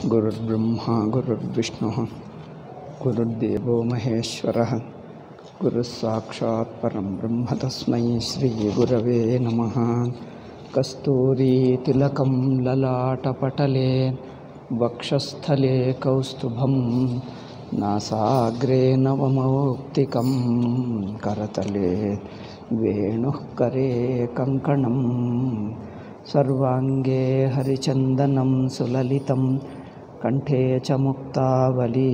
गुरुर्ब्रह्मा गुरुर्विष्णुः गुरुर्देवो महेश्वरः गुरुः साक्षात् परं ब्रह्म तस्मै श्रीगुरवे नमः कस्तूरीतिलकं ललाटपटले वक्षस्थले कौस्तुभं नासाग्रे नवमौक्तिकं करतले वेणुः करे कङ्कणम् सर्वाङ्गे हरिचन्दनं सुललितं कण्ठे च मुक्तावली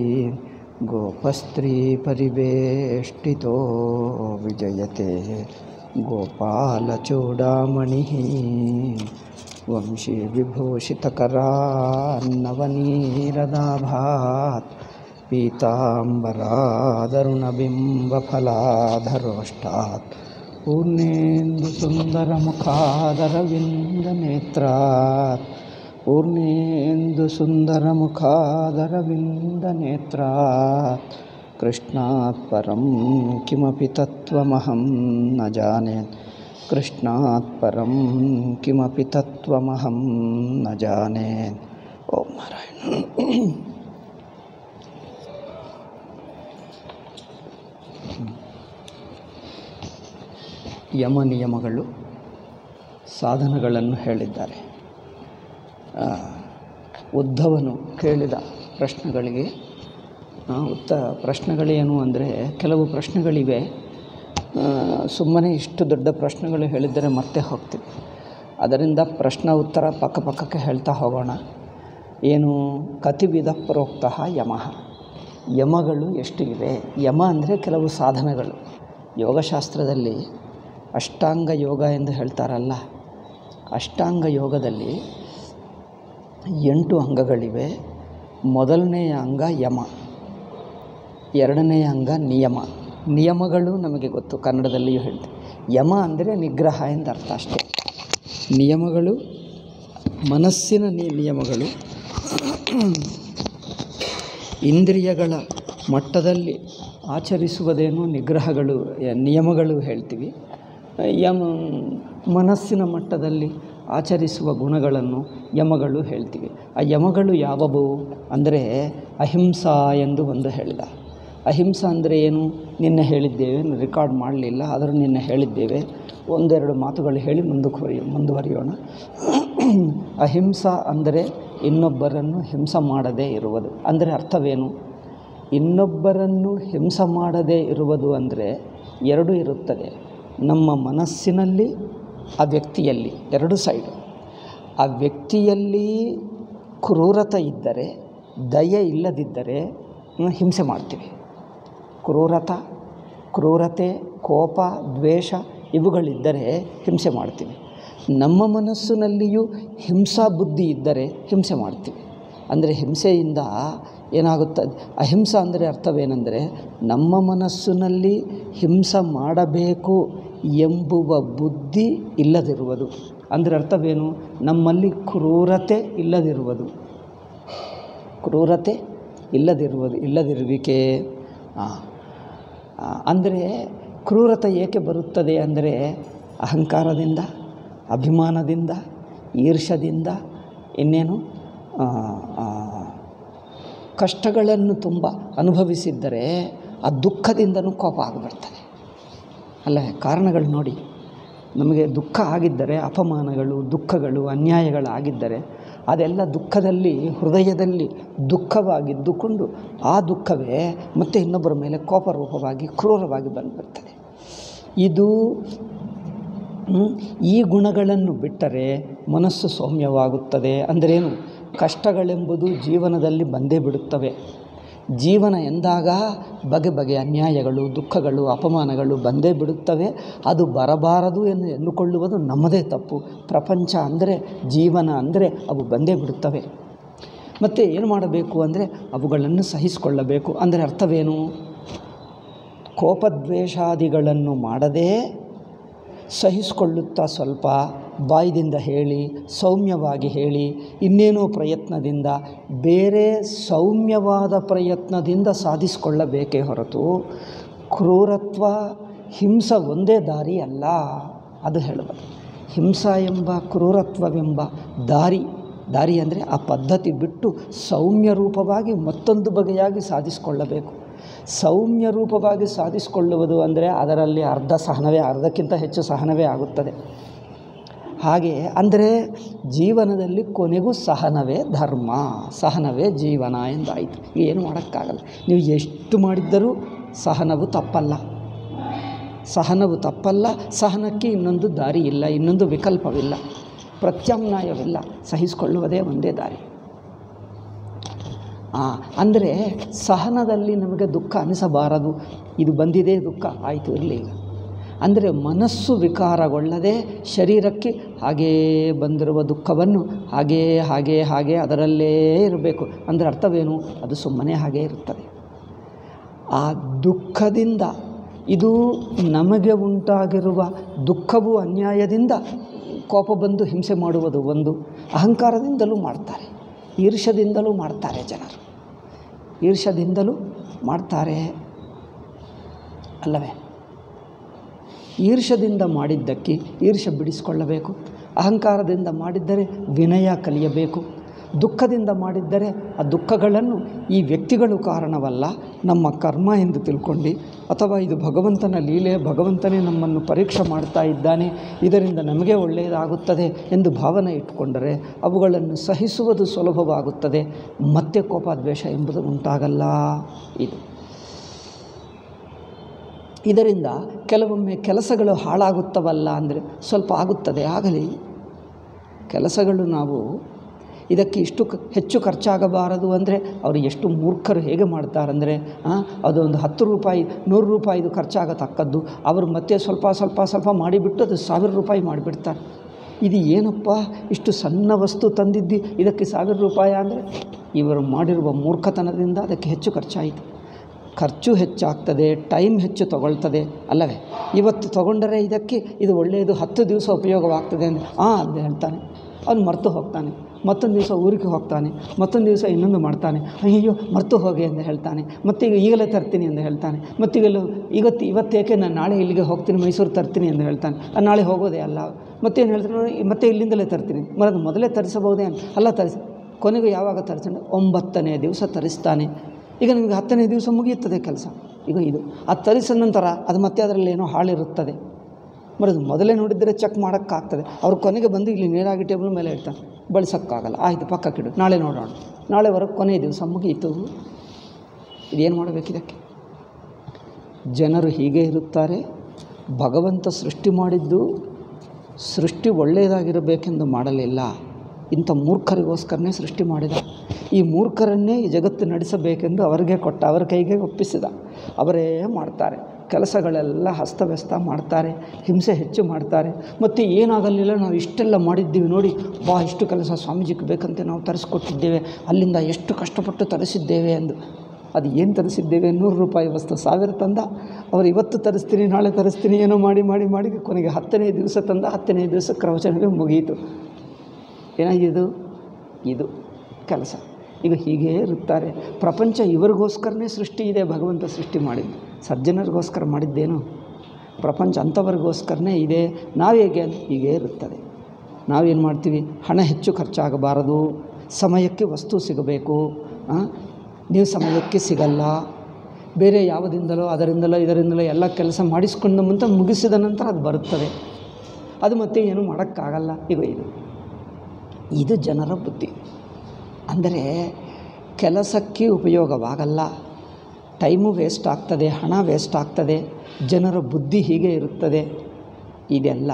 गोपस्त्रीपरिवेष्टितो विजयते गोपालचूडामणिः वंशीविभूषितकरान्नवनीरदाभात् पीताम्बरादरुणबिम्बफलाधरोष्टात् पूर्णेन्दुसुन्दरमुखादरविन्दनेत्रात् पूर्णेन्दुसुन्दरमुखादरविन्दनेत्रात् कृष्णात् परं किमपि तत्त्वमहं न जाने कृष्णात् परं किमपि तत्त्वमहं न जाने ॐ नारायण ಯಮ ನಿಯಮಗಳು ಸಾಧನಗಳನ್ನು ಹೇಳಿದ್ದಾರೆ ಆ, ಉದ್ಧವನು ಕೇಳಿದ ಪ್ರಶ್ನೆಗಳಿಗೆ ಆ, ಉತ್ತ ಪ್ರಶ್ನೆಗಳೇನು ಅಂದರೆ ಕೆಲವು ಪ್ರಶ್ನೆಗಳಿವೆ ಆ, ಸುಮ್ಮನೆ ಇಷ್ಟು ದೊಡ್ಡ ಪ್ರಶ್ನೆಗಳು ಹೇಳಿದರೆ ಮತ್ತೆ ಹೋಗ್ತೀವಿ ಅದರಿಂದ ಪ್ರಶ್ನೆ ಉತ್ತರ ಪಕ್ಕ ಪಕ್ಕಕ್ಕೆ ಹೇಳ್ತಾ ಹೋಗೋಣ ಏನು ಕತಿವಿಧ ಪ್ರೋಕ್ತ ಯಮಃ ಯಮಗಳು ಎಷ್ಟು ಇವೆ ಯಮ ಅಂದರೆ ಕೆಲವು ಸಾಧನಗಳು ಯೋಗಶಾಸ್ತ್ರದಲ್ಲಿ ಅಷ್ಟಾಂಗ ಯೋಗ ಎಂದು ಹೇಳ್ತಾರಲ್ಲ ಅಷ್ಟಾಂಗ ಯೋಗದಲ್ಲಿ ಎಂಟು ಅಂಗಗಳಿವೆ ಮೊದಲನೆಯ ಅಂಗ ಯಮ ಎರಡನೆಯ ಅಂಗ ನಿಯಮ ನಿಯಮಗಳು ನಮಗೆ ಗೊತ್ತು ಕನ್ನಡದಲ್ಲಿಯೂ ಹೇಳ್ತೀವಿ ಯಮ ಅಂದರೆ ನಿಗ್ರಹ ಎಂದು ಅರ್ಥ ಅಷ್ಟೇ ನಿಯಮಗಳು ಮನಸ್ಸಿನ ನಿ ನಿಯಮಗಳು ಇಂದ್ರಿಯಗಳ ಮಟ್ಟದಲ್ಲಿ ಆಚರಿಸುವುದೇನು ನಿಗ್ರಹಗಳು ಯ- ನಿಯಮಗಳು ಹೇಳ್ತೀವಿ ಯಮ ಮನಸ್ಸಿನ ಮಟ್ಟದಲ್ಲಿ ಆಚರಿಸುವ ಗುಣಗಳನ್ನು ಯಮಗಳು ಹೇಳ್ತೀವಿ ಆ ಯಮಗಳು ಯಾವುವು ಅಂದರೆ ಅಹಿಂಸಾ ಎಂದು ಒಂದು ಹೇಳಿದ ಅಹಿಂಸಾ ಅಂದರೆ ಏನು ನಿನ್ನೆ ಹೇಳಿದ್ದೇವೆ ರೆಕಾರ್ಡ್ ಮಾಡಲಿಲ್ಲ ಆದರೂ ನಿನ್ನೆ ಹೇಳಿದ್ದೇವೆ ಒಂದೆರಡು ಮಾತುಗಳು ಹೇಳಿ ಮುಂದಕ್ಕೆ ಮುಂದುವರಿಯೋಣ ಅಹಿಂಸಾ ಅಂದರೆ ಇನ್ನೊಬ್ಬರನ್ನು ಹಿಂಸೆ ಮಾಡದೇ ಇರುವುದು ಅಂದರೆ ಅರ್ಥವೇನು ಇನ್ನೊಬ್ಬರನ್ನು ಹಿಂಸೆ ಮಾಡದೇ ಇರುವುದು ಅಂದರೆ ಎರಡು ಇರುತ್ತದೆ ನಮ್ಮ ಮನಸ್ಸಿನಲ್ಲಿ ಆ ವ್ಯಕ್ತಿಯಲ್ಲಿ ಎರಡು ಸೈಡು ಆ ವ್ಯಕ್ತಿಯಲ್ಲಿ ಕ್ರೂರತೆ ಇದ್ದರೆ ದಯೆ ಇಲ್ಲದಿದ್ದರೆ ಹ್ಮ್, ಹಿಂಸೆ ಮಾಡ್ತೀವಿ ಕ್ರೂರತ ಕ್ರೂರತೆ ಕೋಪ ದ್ವೇಷ ಇವುಗಳಿದ್ದರೆ ಹಿಂಸೆ ಮಾಡ್ತೀವಿ ನಮ್ಮ ಮನಸ್ಸಿನಲ್ಲಿಯೂ ಹಿಂಸಾ ಬುದ್ಧಿ ಇದ್ದರೆ ಹಿಂಸೆ ಮಾಡ್ತೀವಿ ಅಂದರೆ ಹಿಂಸೆಯಿಂದ ಏನಾಗುತ್ತದೆ ಅಹಿಂಸಾ ಅಂದರೆ ಅರ್ಥವೇನೆಂದರೆ ನಮ್ಮ ಮನಸ್ಸಿನಲ್ಲಿ ಹಿಂಸೆ ಮಾಡಬೇಕು ಎಂಬುವ ಬುದ್ಧಿ ಇಲ್ಲದಿರುವುದು ಅಂದರೆ ಅರ್ಥವೇನು ನಮ್ಮಲ್ಲಿ ಕ್ರೂರತೆ ಇಲ್ಲದಿರುವುದು ಕ್ರೂರತೆ ಇಲ್ಲದಿರುವುದು ಇಲ್ಲದಿರುವಿಕೆ ಅಂದರೆ ಕ್ರೂರತೆ ಏಕೆ ಬರುತ್ತದೆ ಅಂದರೆ ಅಹಂಕಾರದಿಂದ ಅಭಿಮಾನದಿಂದ ಈರ್ಷದಿಂದ ಇನ್ನೇನು ಆ, ಆ, ಕಷ್ಟಗಳನ್ನು ತುಂಬ ಅನುಭವಿಸಿದ್ದರೆ ಆ ದುಃಖದಿಂದನೂ ಕೋಪ ಆಗಿಬಿಡ್ತದೆ ಅಲ್ಲ ಕಾರಣಗಳು ನೋಡಿ ನಮಗೆ ದುಃಖ ಆಗಿದ್ದರೆ ಅಪಮಾನಗಳು ದುಃಖಗಳು ಅನ್ಯಾಯಗಳಾಗಿದ್ದರೆ ಅದೆಲ್ಲ ದುಃಖದಲ್ಲಿ ಹೃದಯದಲ್ಲಿ ದುಃಖವಾಗಿದ್ದುಕೊಂಡು ಆ ದುಃಖವೇ ಮತ್ತೆ ಇನ್ನೊಬ್ಬರ ಮೇಲೆ ಕೋಪರೂಪವಾಗಿ ಕ್ರೂರವಾಗಿ ಬಂದುಬಿಡ್ತದೆ ಇದು ಹ್ಮ್, ಈ ಗುಣಗಳನ್ನು ಬಿಟ್ಟರೆ ಮನಸ್ಸು ಸೌಮ್ಯವಾಗುತ್ತದೆ ಅಂದರೇನು ಕಷ್ಟಗಳೆಂಬುದು ಜೀವನದಲ್ಲಿ ಬಂದೇ ಬಿಡುತ್ತವೆ ಜೀವನ ಎಂದಾಗ ಬಗೆ ಬಗೆಯ ಅನ್ಯಾಯಗಳು ದುಃಖಗಳು ಅಪಮಾನಗಳು ಬಂದೇ ಬಿಡುತ್ತವೆ ಅದು ಬರಬಾರದು ಎಂದು ಎಂದುಕೊಳ್ಳುವುದು ನಮ್ಮದೇ ತಪ್ಪು ಪ್ರಪಂಚ ಅಂದರೆ ಜೀವನ ಅಂದರೆ ಅವು ಬಂದೇ ಬಿಡುತ್ತವೆ ಮತ್ತು ಏನು ಮಾಡಬೇಕು ಅಂದರೆ ಅವುಗಳನ್ನು ಸಹಿಸಿಕೊಳ್ಳಬೇಕು ಅಂದರೆ ಅರ್ಥವೇನು ಕೋಪದ್ವೇಷಾದಿಗಳನ್ನು ಮಾಡದೇ ಸಹಿಸಿಕೊಳ್ಳುತ್ತಾ ಸ್ವಲ್ಪ ಬಾಯ್ದಿಂದ ಹೇಳಿ ಸೌಮ್ಯವಾಗಿ ಹೇಳಿ ಇನ್ನೇನೋ ಪ್ರಯತ್ನದಿಂದ ಬೇರೆ ಸೌಮ್ಯವಾದ ಪ್ರಯತ್ನದಿಂದ ಸಾಧಿಸಿಕೊಳ್ಳಬೇಕೇ ಹೊರತು ಕ್ರೂರತ್ವ ಹಿಂಸ ಒಂದೇ ದಾರಿ ಅಲ್ಲ ಅದು ಹೇಳಬೇಕು ಹಿಂಸಾ ಎಂಬ ಕ್ರೂರತ್ವವೆಂಬ ದಾರಿ ದಾರಿ ಅಂದರೆ ಆ ಪದ್ಧತಿ ಬಿಟ್ಟು ಸೌಮ್ಯ ರೂಪವಾಗಿ ಮತ್ತೊಂದು ಬಗೆಯಾಗಿ ಸಾಧಿಸಿಕೊಳ್ಳಬೇಕು ಸೌಮ್ಯ ರೂಪವಾಗಿ ಸಾಧಿಸಿಕೊಳ್ಳುವುದು ಅಂದರೆ ಅದರಲ್ಲಿ ಅರ್ಧ ಸಹನವೇ ಅರ್ಧಕ್ಕಿಂತ ಹೆಚ್ಚು ಸಹನವೇ ಆಗುತ್ತದೆ ಹಾಗೆ ಅಂದರೆ ಜೀವನದಲ್ಲಿ ಕೊನೆಗೂ ಸಹನವೇ ಧರ್ಮ ಸಹನವೇ ಜೀವನ ಎಂದಾಯಿತು ಏನು ಮಾಡೋಕ್ಕಾಗಲ್ಲ ನೀವು ಎಷ್ಟು ಮಾಡಿದ್ದರೂ ಸಹನವು ತಪ್ಪಲ್ಲ ಸಹನವು ತಪ್ಪಲ್ಲ ಸಹನಕ್ಕೆ ಇನ್ನೊಂದು ದಾರಿ ಇಲ್ಲ ಇನ್ನೊಂದು ವಿಕಲ್ಪವಿಲ್ಲ ಪ್ರತ್ಯಾಮ್ನಾಯವಿಲ್ಲ ಸಹಿಸಿಕೊಳ್ಳುವುದೇ ಒಂದೇ ದಾರಿ ಅಂದರೆ ಸಹನದಲ್ಲಿ ನಮಗೆ ದುಃಖ ಅನಿಸಬಾರದು ಇದು ಬಂದಿದೆ ದುಃಖ ಆಯಿತು ಇರಲಿ ಈಗ ಅಂದರೆ ಮನಸ್ಸು ವಿಕಾರಗೊಳ್ಳದೆ ಶರೀರಕ್ಕೆ ಹಾಗೇ ಬಂದಿರುವ ದುಃಖವನ್ನು ಹಾಗೇ ಹಾಗೇ ಹಾಗೇ ಅದರಲ್ಲೇ ಇರಬೇಕು ಅಂದರೆ ಅರ್ಥವೇನು ಅದು ಸುಮ್ಮನೆ ಹಾಗೇ ಇರುತ್ತದೆ ಆ ದುಃಖದಿಂದ ಇದು ನಮಗೆ ಉಂಟಾಗಿರುವ ದುಃಖವು ಅನ್ಯಾಯದಿಂದ ಕೋಪ ಬಂದು ಹಿಂಸೆ ಮಾಡುವುದು ಒಂದು ಅಹಂಕಾರದಿಂದಲೂ ಮಾಡ್ತಾರೆ ಈರ್ಷದಿಂದಲೂ ಮಾಡ್ತಾರೆ ಜನರು ಈರ್ಷದಿಂದಲೂ ಮಾಡ್ತಾರೆ ಅಲ್ಲವೇ ಈರ್ಷದಿಂದ ಮಾಡಿದ್ದಕ್ಕೆ ಈರ್ಷ ಬಿಡಿಸಿಕೊಳ್ಳಬೇಕು ಅಹಂಕಾರದಿಂದ ಮಾಡಿದ್ದರೆ ವಿನಯ ಕಲಿಯಬೇಕು ದುಃಖದಿಂದ ಮಾಡಿದ್ದರೆ ಆ ದುಃಖಗಳನ್ನು ಈ ವ್ಯಕ್ತಿಗಳು ಕಾರಣವಲ್ಲ ನಮ್ಮ ಕರ್ಮ ಎಂದು ತಿಳ್ಕೊಂಡು ಅಥವಾ ಇದು ಭಗವಂತನ ಲೀಲೆ ಭಗವಂತನೇ ನಮ್ಮನ್ನು ಪರೀಕ್ಷೆ ಮಾಡ್ತಾ ಇದ್ದಾನೆ ಇದರಿಂದ ನಮಗೆ ಒಳ್ಳೆಯದಾಗುತ್ತದೆ ಎಂದು ಭಾವನೆ ಇಟ್ಟುಕೊಂಡರೆ ಅವುಗಳನ್ನು ಸಹಿಸುವುದು ಸುಲಭವಾಗುತ್ತದೆ ಮತ್ತೆ ಕೋಪ ದ್ವೇಷ ಎಂಬುದು ಉಂಟಾಗಲ್ಲ ಇದು ಇದರಿಂದ ಕೆಲವೊಮ್ಮೆ ಕೆಲಸಗಳು ಹಾಳಾಗುತ್ತವಲ್ಲ ಅಂದರೆ ಸ್ವಲ್ಪ ಆಗುತ್ತದೆ ಆಗಲಿ ಕೆಲಸಗಳು ನಾವು ಇದಕ್ಕೆ ಇಷ್ಟು ಕ ಹೆಚ್ಚು ಖರ್ಚಾಗಬಾರದು ಅಂದರೆ ಅವರು ಎಷ್ಟು ಮೂರ್ಖರು ಹೇಗೆ ಮಾಡ್ತಾರಂದರೆ ಅದೊಂದು ಹತ್ತು ರೂಪಾಯಿ ನೂರು ರೂಪಾಯಿದು ಖರ್ಚಾಗತಕ್ಕದ್ದು ಅವರು ಮತ್ತೆ ಸ್ವಲ್ಪ ಸ್ವಲ್ಪ ಸ್ವಲ್ಪ ಮಾಡಿಬಿಟ್ಟು ಅದು ಸಾವಿರ ರೂಪಾಯಿ ಮಾಡಿಬಿಡ್ತಾರೆ ಇದು ಏನಪ್ಪ ಇಷ್ಟು ಸಣ್ಣ ವಸ್ತು ತಂದಿದ್ದು ಇದಕ್ಕೆ ಸಾವಿರ ರೂಪಾಯಿ ಅಂದರೆ ಇವರು ಮಾಡಿರುವ ಮೂರ್ಖತನದಿಂದ ಅದಕ್ಕೆ ಹೆಚ್ಚು ಖರ್ಚಾಯಿತು ಖರ್ಚು ಹೆಚ್ಚಾಗ್ತದೆ ಟೈಮ್ ಹೆಚ್ಚು ತಗೊಳ್ತದೆ ಅಲ್ಲವೇ ಇವತ್ತು ತಗೊಂಡರೆ ಇದಕ್ಕೆ ಇದು ಒಳ್ಳೆಯದು ಹತ್ತು ದಿವಸ ಉಪಯೋಗವಾಗ್ತದೆ ಅಂದರೆ ಹಾಂ ಅಂತ ಹೇಳ್ತಾನೆ ಅವನು ಮರೆತು ಹೋಗ್ತಾನೆ ಮತ್ತೊಂದು ದಿವಸ ಊರಿಗೆ ಹೋಗ್ತಾನೆ ಮತ್ತೊಂದು ದಿವಸ ಇನ್ನೊಂದು ಮಾಡ್ತಾನೆ ಅಯ್ಯೋ ಮರೆತು ಹೋಗಿ ಎಂದು ಹೇಳ್ತಾನೆ ಮತ್ತೀಗ ಈಗಲೇ ತರ್ತೀನಿ ಎಂದು ಹೇಳ್ತಾನೆ ಮತ್ತೀಗಲೂ ಇವತ್ತು ಇವತ್ತೇಕೆ ನಾನು ನಾಳೆ ಇಲ್ಲಿಗೆ ಹೋಗ್ತೀನಿ ಮೈಸೂರು ತರ್ತೀನಿ ಎಂದು ಹೇಳ್ತಾನೆ ಆ ನಾಳೆ ಹೋಗೋದೇ ಅಲ್ಲ ಮತ್ತೇನು ಹೇಳ್ತಾನೆ ನೋಡಿ, ಮತ್ತೆ ಇಲ್ಲಿಂದಲೇ ತರ್ತೀನಿ ಮರದ ಮೊದಲೇ ತರಿಸಬಹುದೇ ಅಂತ ಅಲ್ಲ ತರಿಸಿ ಕೊನೆಗೂ ಯಾವಾಗ ತರಿಸ್ತಾನೆ ಒಂಬತ್ತನೇ ದಿವಸ ತರಿಸ್ತಾನೆ ಈಗ ನಿಮಗೆ ಹತ್ತನೇ ದಿವಸ ಮುಗಿಯುತ್ತದೆ ಕೆಲಸ ಈಗ ಇದು ಅದು ತರಿಸಿದ ನಂತರ ಅದು ಮತ್ತೆ ಅದರಲ್ಲಿ ಏನೋ ಹಾಳಿರುತ್ತದೆ ಮರದು ಮೊದಲೇ ನೋಡಿದರೆ ಚೆಕ್ ಮಾಡೋಕ್ಕಾಗ್ತದೆ ಅವ್ರು ಕೊನೆಗೆ ಬಂದು ಇಲ್ಲಿ ನೇರಾಗಿ ಟೇಬಲ್ ಮೇಲೆ ಇಡ್ತಾನೆ ಬಳಸೋಕ್ಕಾಗಲ್ಲ ಆಯಿತು ಪಕ್ಕಕ್ಕಿಡು ನಾಳೆ ನೋಡೋಣ ನಾಳೆವರೆಗೆ ಕೊನೆಯ ದಿವಸ ಮುಗಿಯಿತು ಇದೇನು ಮಾಡಬೇಕು ಇದಕ್ಕೆ ಜನರು ಹೀಗೆ ಇರುತ್ತಾರೆ ಭಗವಂತ ಸೃಷ್ಟಿ ಮಾಡಿದ್ದು ಸೃಷ್ಟಿ ಒಳ್ಳೆಯದಾಗಿರಬೇಕೆಂದು ಮಾಡಲಿಲ್ಲ ಇಂಥ ಮೂರ್ಖರಿಗೋಸ್ಕರನೇ ಸೃಷ್ಟಿ ಮಾಡಿದ ಈ ಮೂರ್ಖರನ್ನೇ ಈ ಜಗತ್ತು ನಡೆಸಬೇಕೆಂದು ಅವರಿಗೆ ಕೊಟ್ಟ ಅವರ ಕೈಗೆ ಒಪ್ಪಿಸಿದ ಅವರೇ ಮಾಡ್ತಾರೆ ಕೆಲಸಗಳೆಲ್ಲ ಹಸ್ತವ್ಯಸ್ತ ಮಾಡ್ತಾರೆ ಹಿಂಸೆ ಹೆಚ್ಚು ಮಾಡ್ತಾರೆ ಮತ್ತು ಏನಾಗಲಿಲ್ಲ ನಾವು ಇಷ್ಟೆಲ್ಲ ಮಾಡಿದ್ದೀವಿ ನೋಡಿ ಬಾ ಇಷ್ಟು ಕೆಲಸ ಸ್ವಾಮೀಜಿಗೆ ಬೇಕಂತೆ ನಾವು ತರಿಸ್ಕೊಟ್ಟಿದ್ದೇವೆ ಅಲ್ಲಿಂದ ಎಷ್ಟು ಕಷ್ಟಪಟ್ಟು ತರಿಸಿದ್ದೇವೆ ಎಂದು ಅದು ಏನು ತರಿಸಿದ್ದೇವೆ ನೂರು ರೂಪಾಯಿ ವಸ್ತು ಸಾವಿರ ತಂದ ಅವರು ಇವತ್ತು ತರಿಸ್ತೀನಿ ನಾಳೆ ತರಿಸ್ತೀನಿ ಏನೋ ಮಾಡಿ ಮಾಡಿ ಮಾಡಿ ಕೊನೆಗೆ ಹತ್ತನೇ ದಿವಸ ತಂದ ಹತ್ತನೇ ದಿವಸ ಪ್ರವಚನವೇ ಮುಗಿಯಿತು ಏನಾಗಿದು ಇದು ಕೆಲಸ ಈಗ ಹೀಗೇ ಇರುತ್ತಾರೆ ಪ್ರಪಂಚ ಇವರಿಗೋಸ್ಕರನೇ ಸೃಷ್ಟಿ ಇದೆ ಭಗವಂತ ಸೃಷ್ಟಿ ಮಾಡಿದ್ದು ಸಜ್ಜನರಿಗೋಸ್ಕರ ಮಾಡಿದ್ದೇನು ಪ್ರಪಂಚ ಅಂಥವ್ರಿಗೋಸ್ಕರನೇ ಇದೆ ನಾವು ಹೇಗೆ ಅಂತ ಹೀಗೇ ಇರುತ್ತದೆ ನಾವೇನು ಮಾಡ್ತೀವಿ ಹಣ ಹೆಚ್ಚು ಖರ್ಚಾಗಬಾರದು ಸಮಯಕ್ಕೆ ವಸ್ತು ಸಿಗಬೇಕು ಆ? ನೀವು ಸಮಯಕ್ಕೆ ಸಿಗಲ್ಲ ಬೇರೆ ಯಾವುದಿಂದಲೋ ಅದರಿಂದಲೋ ಇದರಿಂದಲೋ ಎಲ್ಲ ಕೆಲಸ ಮಾಡಿಸ್ಕೊಂಡು ಮುಂತ ಮುಗಿಸಿದ ನಂತರ ಅದು ಬರುತ್ತದೆ ಅದು ಮತ್ತೆ ಏನು ಮಾಡೋಕ್ಕಾಗಲ್ಲ ಈಗ ಇದು ಇದು ಜನರ ಬುದ್ಧಿ ಅಂದರೆ ಕೆಲಸಕ್ಕೆ ಉಪಯೋಗವಾಗಲ್ಲ ಟೈಮು ವೇಸ್ಟ್ ಆಗ್ತದೆ ಹಣ ವೇಸ್ಟ್ ಆಗ್ತದೆ ಜನರ ಬುದ್ಧಿ ಹೀಗೆ ಇರುತ್ತದೆ ಇದೆಲ್ಲ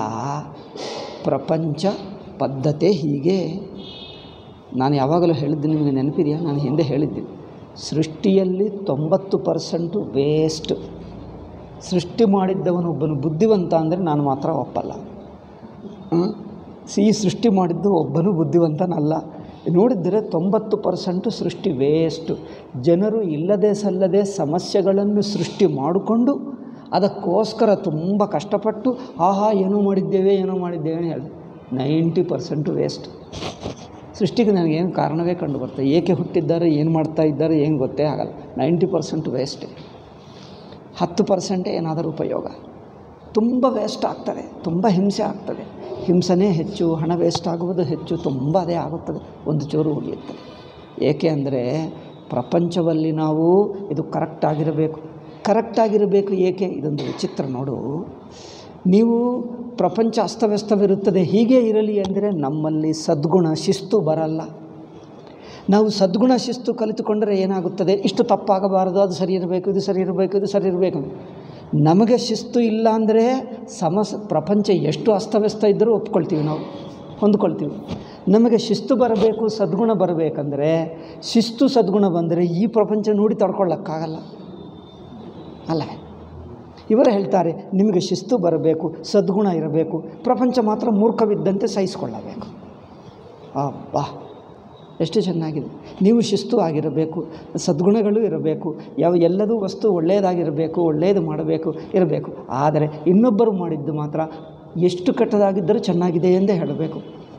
ಪ್ರಪಂಚ ಪದ್ಧತಿ ಹೀಗೆ ನಾನು ಯಾವಾಗಲೂ ಹೇಳಿದ್ದು ನಿಮಗೆ ನೆನಪಿದೆಯಾ ನಾನು ಹಿಂದೆ ಹೇಳಿದ್ದೆ ಸೃಷ್ಟಿಯಲ್ಲಿ ತೊಂಬತ್ತು ಪರ್ಸೆಂಟು ವೇಸ್ಟ್ ಸೃಷ್ಟಿ ಮಾಡಿದ್ದವನೊಬ್ಬನು ಬುದ್ಧಿವಂತ ಅಂದರೆ ನಾನು ಮಾತ್ರ ಒಪ್ಪಲ್ಲ ಹ್ಮ್? ಈ ಸೃಷ್ಟಿ ಮಾಡಿದ್ದು ಒಬ್ಬನು ಬುದ್ಧಿವಂತನಲ್ಲ ನೋಡಿದರೆ ತೊಂಬತ್ತು ಪರ್ಸೆಂಟು ಸೃಷ್ಟಿ ವೇಸ್ಟು ಜನರು ಇಲ್ಲದೆ ಸಲ್ಲದೆ ಸಮಸ್ಯೆಗಳನ್ನು ಸೃಷ್ಟಿ ಮಾಡಿಕೊಂಡು ಅದಕ್ಕೋಸ್ಕರ ತುಂಬ ಕಷ್ಟಪಟ್ಟು ಆಹಾ ಏನೋ ಮಾಡಿದ್ದೇವೆ ಏನೋ ಮಾಡಿದ್ದೇವೆ ಅಂತ ಹೇಳಿದೆ ನೈಂಟಿ ಪರ್ಸೆಂಟು ವೇಸ್ಟ್ ಸೃಷ್ಟಿಗೆ ನನಗೇನು ಕಾರಣವೇ ಕಂಡು ಬರ್ತದೆ ಏಕೆ ಹುಟ್ಟಿದ್ದಾರೆ ಏನು ಮಾಡ್ತಾ ಇದ್ದಾರೆ ಏನು ಗೊತ್ತೇ ಆಗಲ್ಲ ನೈಂಟಿ ಪರ್ಸೆಂಟ್ ವೇಸ್ಟೇ ಹತ್ತು ಪರ್ಸೆಂಟೇ ಏನಾದರೂ ಉಪಯೋಗ ತುಂಬ ವೇಸ್ಟ್ ಆಗ್ತದೆ ತುಂಬ ಹಿಂಸೆ ಆಗ್ತದೆ ಹಿಂಸೆನೇ ಹೆಚ್ಚು ಹಣ ವೇಸ್ಟ್ ಆಗುವುದು ಹೆಚ್ಚು ತುಂಬ ಅದೇ ಆಗುತ್ತದೆ ಒಂದು ಚೂರು ಉಳಿಯುತ್ತದೆ ಏಕೆ ಅಂದರೆ ಪ್ರಪಂಚದಲ್ಲಿ ನಾವು ಇದು ಕರೆಕ್ಟಾಗಿರಬೇಕು ಕರೆಕ್ಟಾಗಿರಬೇಕು ಏಕೆ ಇದೊಂದು ವಿಚಿತ್ರ ನೋಡು ನೀವು ಪ್ರಪಂಚ ಅಸ್ತವ್ಯಸ್ತವಿರುತ್ತದೆ ಹೀಗೆ ಇರಲಿ ಅಂದರೆ ನಮ್ಮಲ್ಲಿ ಸದ್ಗುಣ ಶಿಸ್ತು ಬರಲ್ಲ ನಾವು ಸದ್ಗುಣ ಶಿಸ್ತು ಕಲಿತುಕೊಂಡರೆ ಏನಾಗುತ್ತದೆ ಇಷ್ಟು ತಪ್ಪಾಗಬಾರದು ಅದು ಸರಿ ಇರಬೇಕು ಇದು ಸರಿ ಇರಬೇಕು ಇದು ಸರಿ ಇರಬೇಕು ನಮಗೆ ಶಿಸ್ತು ಇಲ್ಲ ಅಂದರೆ ಸಮಸ್ ಪ್ರಪಂಚ ಎಷ್ಟು ಅಸ್ತವ್ಯಸ್ತ ಇದ್ದರೂ ಒಪ್ಕೊಳ್ತೀವಿ ನಾವು ಹೊಂದ್ಕೊಳ್ತೀವಿ ನಮಗೆ ಶಿಸ್ತು ಬರಬೇಕು ಸದ್ಗುಣ ಬರಬೇಕಂದ್ರೆ ಶಿಸ್ತು ಸದ್ಗುಣ ಬಂದರೆ ಈ ಪ್ರಪಂಚ ನೋಡಿ ತಡ್ಕೊಳ್ಳೋಕ್ಕಾಗಲ್ಲ ಅಲ್ಲ ಇವರು ಹೇಳ್ತಾರೆ ನಿಮಗೆ ಶಿಸ್ತು ಬರಬೇಕು ಸದ್ಗುಣ ಇರಬೇಕು ಪ್ರಪಂಚ ಮಾತ್ರ ಮೂರ್ಖವಿದ್ದಂತೆ ಸಹಿಸಿಕೊಳ್ಳಬೇಕು ಅಬ್ಬಾ ಎಷ್ಟು ಚೆನ್ನಾಗಿದೆ ನೀವು ಶಿಸ್ತು ಆಗಿರಬೇಕು ಸದ್ಗುಣಗಳು ಇರಬೇಕು ಯಾವ ಎಲ್ಲದೂ ವಸ್ತು ಒಳ್ಳೆಯದಾಗಿರಬೇಕು ಒಳ್ಳೆಯದು ಮಾಡಬೇಕು ಇರಬೇಕು ಆದರೆ ಇನ್ನೊಬ್ಬರು ಮಾಡಿದ್ದು ಮಾತ್ರ ಎಷ್ಟು ಕೆಟ್ಟದಾಗಿದ್ದರೂ ಚೆನ್ನಾಗಿದೆ ಎಂದೇ ಹೇಳಬೇಕು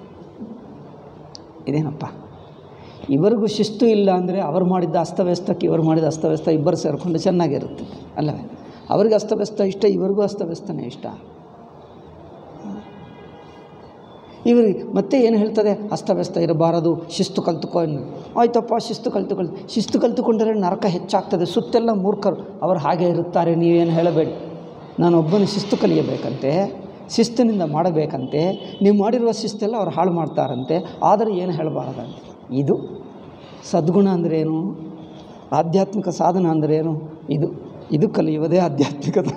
ಇದೇನಪ್ಪ ಇವರಿಗೂ ಶಿಸ್ತು ಇಲ್ಲ ಅಂದರೆ ಅವರು ಮಾಡಿದ್ದ ಅಸ್ತವ್ಯಸ್ತಕ್ಕೆ ಇವರು ಮಾಡಿದ ಅಸ್ತವ್ಯಸ್ತ ಇಬ್ಬರು ಸೇರಿಕೊಂಡು ಚೆನ್ನಾಗಿರುತ್ತೆ ಅಲ್ಲವೇ ಅವ್ರಿಗೆ ಅಸ್ತವ್ಯಸ್ತ ಇಷ್ಟ ಇವರಿಗೂ ಅಸ್ತವ್ಯಸ್ತನೇ ಇಷ್ಟ ಇವರಿಗೆ ಮತ್ತೆ ಏನು ಹೇಳ್ತದೆ ಅಸ್ತವ್ಯಸ್ತ ಇರಬಾರದು ಶಿಸ್ತು ಕಲ್ತುಕೊಂಡು ಆಯ್ತಪ್ಪ ಶಿಸ್ತು ಕಲ್ತುಕೊಳ್ ಶಿಸ್ತು ಕಲ್ತುಕೊಂಡರೆ ನರಕ ಹೆಚ್ಚಾಗ್ತದೆ ಸುತ್ತೆಲ್ಲ ಮೂರ್ಖರು ಅವರು ಹಾಗೆ ಇರುತ್ತಾರೆ ನೀವೇನು ಹೇಳಬೇಡಿ ನಾನೊಬ್ಬನು ಶಿಸ್ತು ಕಲಿಯಬೇಕಂತೆ ಶಿಸ್ತಿನಿಂದ ಮಾಡಬೇಕಂತೆ ನೀವು ಮಾಡಿರುವ ಶಿಸ್ತೆಲ್ಲ ಅವ್ರು ಹಾಳು ಮಾಡ್ತಾರಂತೆ ಆದರೆ ಏನು ಹೇಳಬಾರದಂತೆ ಇದು ಸದ್ಗುಣ ಅಂದ್ರೇನು ಆಧ್ಯಾತ್ಮಿಕ ಸಾಧನ ಅಂದ್ರೇನು ಇದು ಇದು ಕಲಿಯುವುದೇ ಆಧ್ಯಾತ್ಮಿಕತೆ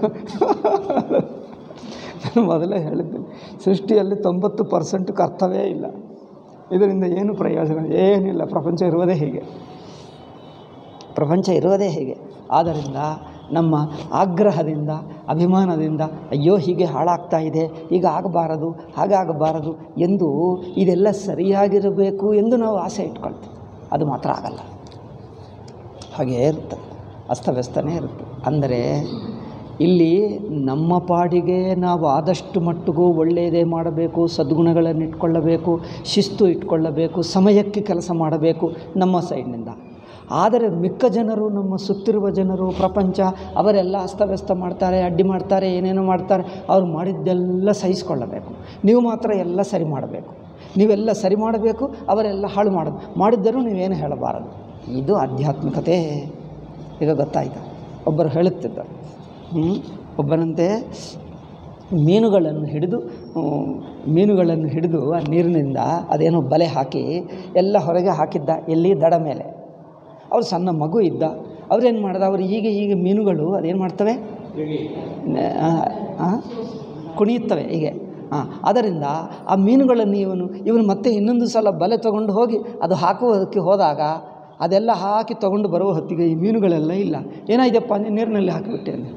ನಾನು ಮೊದಲೇ ಹೇಳಿದ್ದೇನೆ ಸೃಷ್ಟಿಯಲ್ಲಿ ತೊಂಬತ್ತು ಪರ್ಸೆಂಟ್ ಕರ್ತವ್ಯ ಇಲ್ಲ ಇದರಿಂದ ಏನು ಪ್ರಯೋಜನ ಏನಿಲ್ಲ ಪ್ರಪಂಚ ಇರುವುದೇ ಹೀಗೆ ಪ್ರಪಂಚ ಇರುವುದೇ ಹೀಗೆ ಆದ್ದರಿಂದ ನಮ್ಮ ಆಗ್ರಹದಿಂದ ಅಭಿಮಾನದಿಂದ ಅಯ್ಯೋ ಹೀಗೆ ಹಾಳಾಗ್ತಾ ಇದೆ ಈಗ ಆಗಬಾರದು ಹಾಗಾಗಬಾರದು ಎಂದು ಇದೆಲ್ಲ ಸರಿಯಾಗಿರಬೇಕು ಎಂದು ನಾವು ಆಸೆ ಇಟ್ಕೊಳ್ತೀವಿ ಅದು ಮಾತ್ರ ಆಗಲ್ಲ ಹಾಗೇ ಇರುತ್ತೆ ಅಸ್ತವ್ಯಸ್ತನೇ ಇರುತ್ತೆ ಅಂದರೆ ಇಲ್ಲಿ ನಮ್ಮ ಪಾಡಿಗೆ ನಾವು ಆದಷ್ಟು ಮಟ್ಟಿಗೂ ಒಳ್ಳೆಯದೇ ಮಾಡಬೇಕು ಸದ್ಗುಣಗಳನ್ನು ಇಟ್ಕೊಳ್ಳಬೇಕು ಶಿಸ್ತು ಇಟ್ಕೊಳ್ಳಬೇಕು ಸಮಯಕ್ಕೆ ಕೆಲಸ ಮಾಡಬೇಕು ನಮ್ಮ ಸೈಡ್ನಿಂದ ಆದರೆ ಮಿಕ್ಕ ಜನರು ನಮ್ಮ ಸುತ್ತಿರುವ ಜನರು ಪ್ರಪಂಚ ಅವರೆಲ್ಲ ಅಸ್ತವ್ಯಸ್ತ ಮಾಡ್ತಾರೆ ಅಡ್ಡಿ ಮಾಡ್ತಾರೆ ಏನೇನೋ ಮಾಡ್ತಾರೆ ಅವ್ರು ಮಾಡಿದ್ದೆಲ್ಲ ಸಹಿಸ್ಕೊಳ್ಳಬೇಕು ನೀವು ಮಾತ್ರ ಎಲ್ಲ ಸರಿ ಮಾಡಬೇಕು ನೀವೆಲ್ಲ ಸರಿ ಮಾಡಬೇಕು ಅವರೆಲ್ಲ ಹಾಳು ಮಾಡೋದು ಮಾಡಿದ್ದರೂ ನೀವೇನು ಹೇಳಬಾರದು ಇದು ಆಧ್ಯಾತ್ಮಿಕತೆ ಈಗ ಗೊತ್ತಾಯ್ತಾ ಒಬ್ಬರು ಹೇಳುತ್ತಿದ್ದರು ಹ್ಮ್? ಒಬ್ಬನಂತೆ ಮೀನುಗಳನ್ನು ಹಿಡಿದು ಹ್ಮ್, ಮೀನುಗಳನ್ನು ಹಿಡಿದು ಆ ನೀರಿನಿಂದ ಅದೇನೋ ಬಲೆ ಹಾಕಿ ಎಲ್ಲ ಹೊರಗೆ ಹಾಕಿದ್ದ ಎಲ್ಲಿ ದಡ ಮೇಲೆ ಅವ್ರು ಸಣ್ಣ ಮಗು ಇದ್ದ ಅವ್ರೇನು ಮಾಡ್ದ ಅವ್ರು ಈಗ ಈಗ ಮೀನುಗಳು ಅದೇನು ಮಾಡ್ತವೆ ನ- ಆ, ಆ? ಕುಣಿಯುತ್ತವೆ ಹೀಗೆ ಹಾಂ ಅದರಿಂದ ಆ ಮೀನುಗಳನ್ನು ಇವನು ಇವನು ಮತ್ತೆ ಇನ್ನೊಂದು ಸಲ ಬಲೆ ತೊಗೊಂಡು ಹೋಗಿ ಅದು ಹಾಕುವುದಕ್ಕೆ ಹೋದಾಗ ಅದೆಲ್ಲ ಹಾಕಿ ತೊಗೊಂಡು ಬರುವ ಹೊತ್ತಿಗೆ ಈ ಮೀನುಗಳೆಲ್ಲ ಇಲ್ಲ ಏನಾಯ್ತಪ್ಪ ಅಂದ್ರೆ ನೀರಿನಲ್ಲಿ ಹಾಕಿಬಿಟ್ಟೆ ಅಂದೆ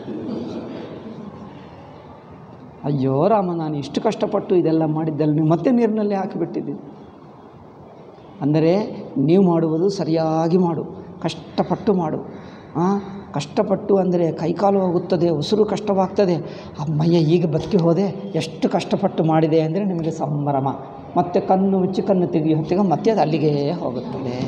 ಅಯ್ಯೋ ರಾಮ ನಾನು ಇಷ್ಟು ಕಷ್ಟಪಟ್ಟು ಇದೆಲ್ಲ ಮಾಡಿದ್ದೆಲ್ಲ ನೀವು ಮತ್ತೆ ನೀರಿನಲ್ಲಿ ಹಾಕಿಬಿಟ್ಟಿದ್ದೀನಿ ಅಂದರೆ ನೀವು ಮಾಡುವುದು ಸರಿಯಾಗಿ ಮಾಡು ಕಷ್ಟಪಟ್ಟು ಮಾಡು ಆ, ಕಷ್ಟಪಟ್ಟು ಅಂದರೆ ಕೈಕಾಲು ಹೋಗುತ್ತದೆ ಉಸಿರು ಕಷ್ಟವಾಗ್ತದೆ ಅಮ್ಮಯ್ಯ ಈಗ ಬದುಕಿ ಹೋದೆ ಎಷ್ಟು ಕಷ್ಟಪಟ್ಟು ಮಾಡಿದೆ ಅಂದರೆ ನಿಮಗೆ ಸಂಭ್ರಮ ಮತ್ತೆ ಕಣ್ಣು ಮುಚ್ಚಿ ಕಣ್ಣು ತೆಗೆಯೋ ಹೊತ್ತಿಗೆ ಮತ್ತೆ ಅದು ಅಲ್ಲಿಗೆ ಹೋಗುತ್ತದೆ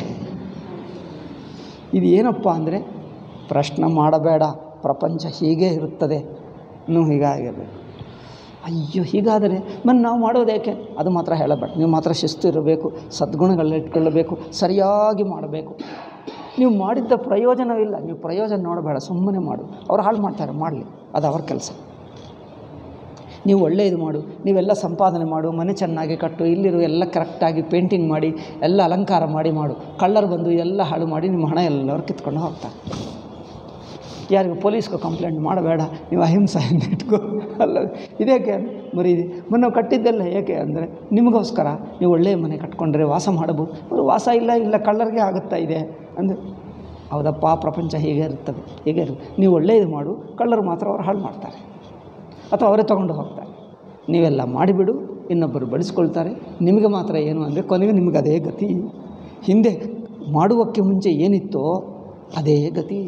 ಇದು ಏನಪ್ಪ ಅಂದರೆ ಪ್ರಶ್ನೆ ಮಾಡಬೇಡ ಪ್ರಪಂಚ ಹೀಗೆ ಇರುತ್ತದೆ ನೀವು ಹೀಗಾಗಿರಬೇಕು ಅಯ್ಯೋ ಹೀಗಾದರೆ ಮತ್ತು ನಾವು ಮಾಡೋದೇಕೆ ಅದು ಮಾತ್ರ ಹೇಳಬೇಡ ನೀವು ಮಾತ್ರ ಶಿಸ್ತು ಇರಬೇಕು ಸದ್ಗುಣಗಳನ್ನ ಇಟ್ಕೊಳ್ಳಬೇಕು ಸರಿಯಾಗಿ ಮಾಡಬೇಕು ನೀವು ಮಾಡಿದ್ದ ಪ್ರಯೋಜನವಿಲ್ಲ ನೀವು ಪ್ರಯೋಜನ ನೋಡಬೇಡ ಸುಮ್ಮನೆ ಮಾಡು ಅವ್ರು ಹಾಳು ಮಾಡ್ತಾರೆ ಮಾಡಲಿ ಅದು ಅವ್ರ ಕೆಲಸ ನೀವು ಒಳ್ಳೆಯದು ಮಾಡು ನೀವೆಲ್ಲ ಸಂಪಾದನೆ ಮಾಡು ಮನೆ ಚೆನ್ನಾಗಿ ಕಟ್ಟು ಇಲ್ಲಿರು ಎಲ್ಲ ಕರೆಕ್ಟಾಗಿ ಪೇಂಟಿಂಗ್ ಮಾಡಿ ಎಲ್ಲ ಅಲಂಕಾರ ಮಾಡಿ ಮಾಡು ಕಳ್ಳರು ಬಂದು ಎಲ್ಲ ಹಾಳು ಮಾಡಿ ನಿಮ್ಮ ಹಣ ಎಲ್ಲರೂ ಕಿತ್ಕೊಂಡು ಹೋಗ್ತಾರೆ ಯಾರಿಗೂ ಪೊಲೀಸ್ಗೆ ಕಂಪ್ಲೇಂಟ್ ಮಾಡಬೇಡ ನೀವು ಅಹಿಂಸೆಯಿಂದ ಇಟ್ಕೋ ಅಲ್ಲ ಇದೇಕೆ ಮರೀದಿ ಮೊನ್ನೆ ನಾವು ಕಟ್ಟಿದ್ದೆಲ್ಲ ಏಕೆ ಅಂದರೆ ನಿಮಗೋಸ್ಕರ ನೀವು ಒಳ್ಳೆಯ ಮನೆ ಕಟ್ಕೊಂಡ್ರೆ ವಾಸ ಮಾಡಬಹುದು ಅವರು ವಾಸ ಇಲ್ಲ ಇಲ್ಲ ಕಳ್ಳರಿಗೆ ಆಗುತ್ತಾ ಇದೆ ಅಂದರೆ ಹೌದಪ್ಪ ಪ್ರಪಂಚ ಹೀಗೆ ಇರ್ತದೆ ಹೀಗೆ ಇರು ನೀವು ಒಳ್ಳೆಯದು ಮಾಡು ಕಳ್ಳರು ಮಾತ್ರ ಅವ್ರು ಹಾಳು ಮಾಡ್ತಾರೆ ಅಥವಾ ಅವರೇ ತೊಗೊಂಡು ಹೋಗ್ತಾರೆ ನೀವೆಲ್ಲ ಮಾಡಿಬಿಡು ಇನ್ನೊಬ್ಬರು ಬಳಸ್ಕೊಳ್ತಾರೆ ನಿಮಗೆ ಮಾತ್ರ ಏನು ಅಂದರೆ ಕೊನೆಗೆ ನಿಮಗೆ ಅದೇ ಗತಿ ಹಿಂದೆ ಮಾಡುವಕ್ಕೆ ಮುಂಚೆ ಏನಿತ್ತೋ ಅದೇ ಗತಿ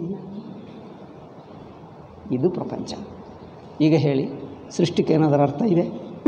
ಇದು ಪ್ರಪಂಚ ಈಗ ಹೇಳಿ ಸೃಷ್ಟಿಗೆ ಏನಾದರೂ ಅರ್ಥ ಇದೆ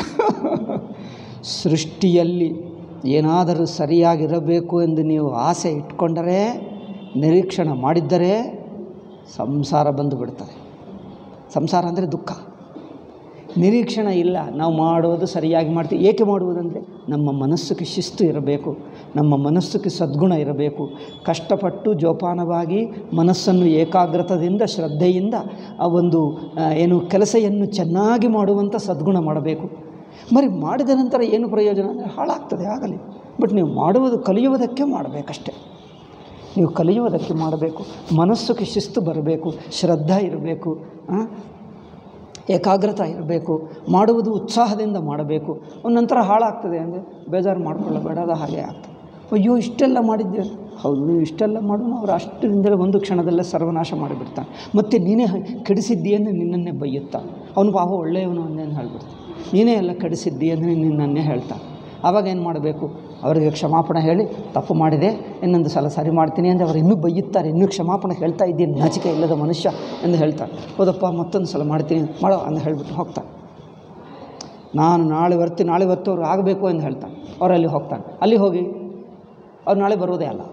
ಸೃಷ್ಟಿಯಲ್ಲಿ ಏನಾದರೂ ಸರಿಯಾಗಿರಬೇಕು ಎಂದು ನೀವು ಆಸೆ ಇಟ್ಕೊಂಡರೆ ನಿರೀಕ್ಷಣೆ ಮಾಡಿದ್ದರೆ ಸಂಸಾರ ಬಂದು ಬಿಡ್ತದೆ ಸಂಸಾರ ಅಂದರೆ ದುಃಖ ನಿರೀಕ್ಷಣೆ ಇಲ್ಲ ನಾವು ಮಾಡೋದು ಸರಿಯಾಗಿ ಮಾಡ್ತೀವಿ ಏಕೆ ಮಾಡುವುದಂದರೆ ನಮ್ಮ ಮನಸ್ಸಿಗೆ ಶಿಸ್ತು ಇರಬೇಕು ನಮ್ಮ ಮನಸ್ಸಿಗೆ ಸದ್ಗುಣ ಇರಬೇಕು ಕಷ್ಟಪಟ್ಟು ಜೋಪಾನವಾಗಿ ಮನಸ್ಸನ್ನು ಏಕಾಗ್ರತದಿಂದ ಶ್ರದ್ಧೆಯಿಂದ ಆ ಒಂದು ಆ, ಏನು ಕೆಲಸವನ್ನು ಚೆನ್ನಾಗಿ ಮಾಡುವಂಥ ಸದ್ಗುಣ ಮಾಡಬೇಕು మరి ಮಾಡಿದ ನಂತರ ಏನು ಪ್ರಯೋಜನ ಅಂದರೆ ಹಾಳಾಗ್ತದೆ ಆಗಲಿ ಬಟ್ ನೀವು ಮಾಡುವುದು ಕಲಿಯುವುದಕ್ಕೆ ಮಾಡಬೇಕಷ್ಟೆ ನೀವು ಕಲಿಯುವುದಕ್ಕೆ ಮಾಡಬೇಕು ಮನಸ್ಸಿಗೆ ಶಿಸ್ತು ಬರಬೇಕು ಶ್ರದ್ಧಾ ಇರಬೇಕು ಆ? ಏಕಾಗ್ರತೆ ಇರಬೇಕು ಮಾಡುವುದು ಉತ್ಸಾಹದಿಂದ ಮಾಡಬೇಕು ಒಂದು ನಂತರ ಹಾಳಾಗ್ತದೆ ಅಂದರೆ ಬೇಜಾರು ಮಾಡ್ಕೊಳ್ಳಬೇಡ ಅದು ಹಾಗೆ ಆಗ್ತದೆ ಅಯ್ಯೋ ಇಷ್ಟೆಲ್ಲ ಮಾಡಿದ್ದೆ ಹೌದು ನೀವು ಇಷ್ಟೆಲ್ಲ ಮಾಡು ಅವ್ರು ಅಷ್ಟರಿಂದಲೇ ಒಂದು ಕ್ಷಣದಲ್ಲೇ ಸರ್ವನಾಶ ಮಾಡಿಬಿಡ್ತಾನೆ ಮತ್ತು ನೀನೇ ಹ- ಕೆಡಿಸಿದ್ದೀ ಅಂದರೆ ನಿನ್ನನ್ನೇ ಬೈಯುತ್ತಾನೆ ಅವನು ಪಾಪ ಒಳ್ಳೆಯವನು ಅಂದೇನು ಹೇಳ್ಬಿಡ್ತಾನೆ ನೀನೇ ಎಲ್ಲ ಕೆಡಿಸಿದ್ದೀ ಅಂದರೆ ನಿನ್ನನ್ನೇ ಹೇಳ್ತಾನೆ ಆವಾಗ ಏನು ಮಾಡಬೇಕು ಅವರಿಗೆ ಕ್ಷಮಾಪಣೆ ಹೇಳಿ ತಪ್ಪು ಮಾಡಿದೆ ಇನ್ನೊಂದು ಸಲ ಸರಿ ಮಾಡ್ತೀನಿ ಅಂದರೆ ಅವರು ಇನ್ನೂ ಬೈಯುತ್ತಾರೆ ಇನ್ನೂ ಕ್ಷಮಾಪಣೆ ಹೇಳ್ತಾ ಇದ್ದೀನಿ ನಾಚಿಕೆ ಇಲ್ಲದ ಮನುಷ್ಯ ಎಂದು ಹೇಳ್ತಾರೆ ಹೌದಪ್ಪ ಮತ್ತೊಂದು ಸಲ ಮಾಡ್ತೀನಿ ಮಾಡೋ ಅಂತ ಹೇಳಿಬಿಟ್ಟು ಹೋಗ್ತಾನೆ ನಾನು ನಾಳೆ ಬರ್ತೀನಿ ನಾಳೆ ಬರ್ತು ಅವ್ರು ಆಗಬೇಕು ಎಂದು ಹೇಳ್ತಾನೆ ಅವ್ರು ಅಲ್ಲಿ ಹೋಗ್ತಾನೆ ಅಲ್ಲಿ ಹೋಗಿ ಅವ್ರು ನಾಳೆ ಬರೋದೇ ಅಲ್ಲ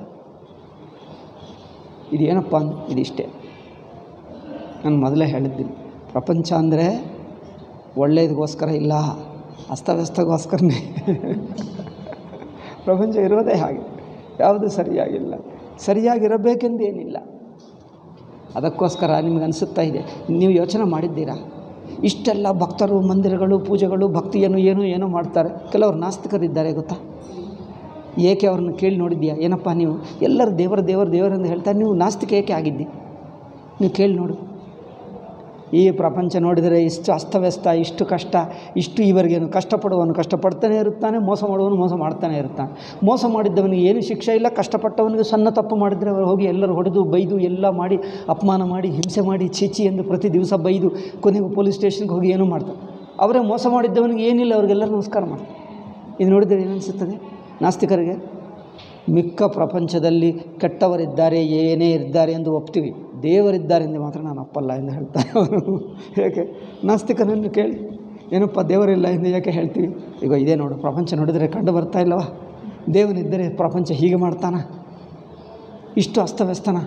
ಇದೇನಪ್ಪ ಅಂದ್ ಇದಿಷ್ಟೇ ನಾನು ಮೊದಲೇ ಹೇಳಿದ್ದೀನಿ ಪ್ರಪಂಚ ಅಂದರೆ ಒಳ್ಳೆಯದಕ್ಕೋಸ್ಕರ ಇಲ್ಲ ಅಸ್ತವ್ಯಸ್ತಗೋಸ್ಕರನೇ ಪ್ರಪಂಚ ಇರೋದೇ ಹಾಗೆ ಯಾವುದು ಸರಿಯಾಗಿಲ್ಲ ಸರಿಯಾಗಿರಬೇಕೆಂದೇನಿಲ್ಲ ಅದಕ್ಕೋಸ್ಕರ ನಿಮ್ಗೆ ಅನಿಸುತ್ತಾ ಇದೆ ನೀವು ಯೋಚನೆ ಮಾಡಿದ್ದೀರಾ ಇಷ್ಟೆಲ್ಲ ಭಕ್ತರು ಮಂದಿರಗಳು ಪೂಜೆಗಳು ಭಕ್ತಿಯನ್ನು ಏನೋ ಏನೋ ಮಾಡ್ತಾರೆ ಕೆಲವರು ನಾಸ್ತಿಕರಿದ್ದಾರೆ ಗೊತ್ತಾ ಏಕೆ ಅವ್ರನ್ನ ಕೇಳಿ ನೋಡಿದ್ಯಾ ಏನಪ್ಪ ನೀವು ಎಲ್ಲರೂ ದೇವರ ದೇವರ ದೇವರೆಂದು ಹೇಳ್ತಾರೆ ನೀವು ನಾಸ್ತಿಕ ಏಕೆ ಆಗಿದ್ದಿ ನೀವು ಕೇಳಿ ನೋಡು ಈ ಪ್ರಪಂಚ ನೋಡಿದರೆ ಇಷ್ಟು ಅಸ್ತವ್ಯಸ್ತ ಇಷ್ಟು ಕಷ್ಟ ಇಷ್ಟು ಇವರಿಗೇನು ಕಷ್ಟಪಡುವವನು ಕಷ್ಟಪಡ್ತಾನೆ ಇರುತ್ತಾನೆ ಮೋಸ ಮಾಡುವವನು ಮೋಸ ಮಾಡ್ತಾನೆ ಇರ್ತಾನೆ ಮೋಸ ಮಾಡಿದ್ದವನಿಗೆ ಏನು ಶಿಕ್ಷೆ ಇಲ್ಲ ಕಷ್ಟಪಟ್ಟವನಿಗೆ ಸಣ್ಣ ತಪ್ಪು ಮಾಡಿದರೆ ಅವರು ಹೋಗಿ ಎಲ್ಲರೂ ಹೊಡೆದು ಬೈದು ಎಲ್ಲ ಮಾಡಿ ಅಪಮಾನ ಮಾಡಿ ಹಿಂಸೆ ಮಾಡಿ ಚೀಚಿ ಎಂದು ಪ್ರತಿ ದಿವಸ ಬೈದು ಕೊನೆಗೂ ಪೊಲೀಸ್ ಸ್ಟೇಷನ್ಗೆ ಹೋಗಿ ಏನೂ ಮಾಡ್ತಾರೆ ಅವರೇ ಮೋಸ ಮಾಡಿದ್ದವನಿಗೆ ಏನಿಲ್ಲ ಅವ್ರಿಗೆಲ್ಲರೂ ನಮಸ್ಕಾರ ಮಾಡ್ತಾರೆ ಇದು ನೋಡಿದರೆ ಏನನಿಸುತ್ತದೆ ನಾಸ್ತಿಕರಿಗೆ ಮಿಕ್ಕ ಪ್ರಪಂಚದಲ್ಲಿ ಕೆಟ್ಟವರಿದ್ದಾರೆ ಏನೇ ಇದ್ದಾರೆ ಎಂದು ಒಪ್ತೀವಿ ದೇವರಿದ್ದಾರೆ ಎಂದು ಮಾತ್ರ ನಾನು ಒಪ್ಪಲ್ಲ ಎಂದು ಹೇಳ್ತಾರೆ ಅವರು ಏಕೆ ನಾಸ್ತಿಕನನ್ನು ಕೇಳಿ ಏನಪ್ಪ ದೇವರಿಲ್ಲ ಎಂದು ಏಕೆ ಹೇಳ್ತೀವಿ ಈಗ ಇದೇ ನೋಡು ಪ್ರಪಂಚ ನೋಡಿದರೆ ಕಂಡು ಬರ್ತಾ ಇಲ್ಲವಾ ದೇವನಿದ್ದರೆ ಪ್ರಪಂಚ ಹೀಗೆ ಮಾಡ್ತಾನ ಇಷ್ಟು ಅಸ್ತವ್ಯಸ್ತನ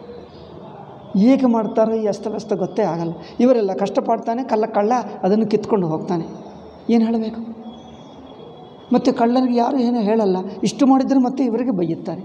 ಏಕೆ ಮಾಡ್ತಾರೋ ಈ ಅಸ್ತವ್ಯಸ್ತ ಗೊತ್ತೇ ಆಗಲ್ಲ ಇವರೆಲ್ಲ ಕಷ್ಟಪಡ್ತಾನೆ ಕಳ್ಳ ಕಳ್ಳ ಅದನ್ನು ಕಿತ್ಕೊಂಡು ಹೋಗ್ತಾನೆ ಏನು ಹೇಳಬೇಕು ಮತ್ತು ಕಳ್ಳನಿಗೆ ಯಾರು ಏನೂ ಹೇಳಲ್ಲ ಇಷ್ಟು ಮಾಡಿದರೆ ಮತ್ತೆ ಇವರಿಗೆ ಬೈಯುತ್ತಾರೆ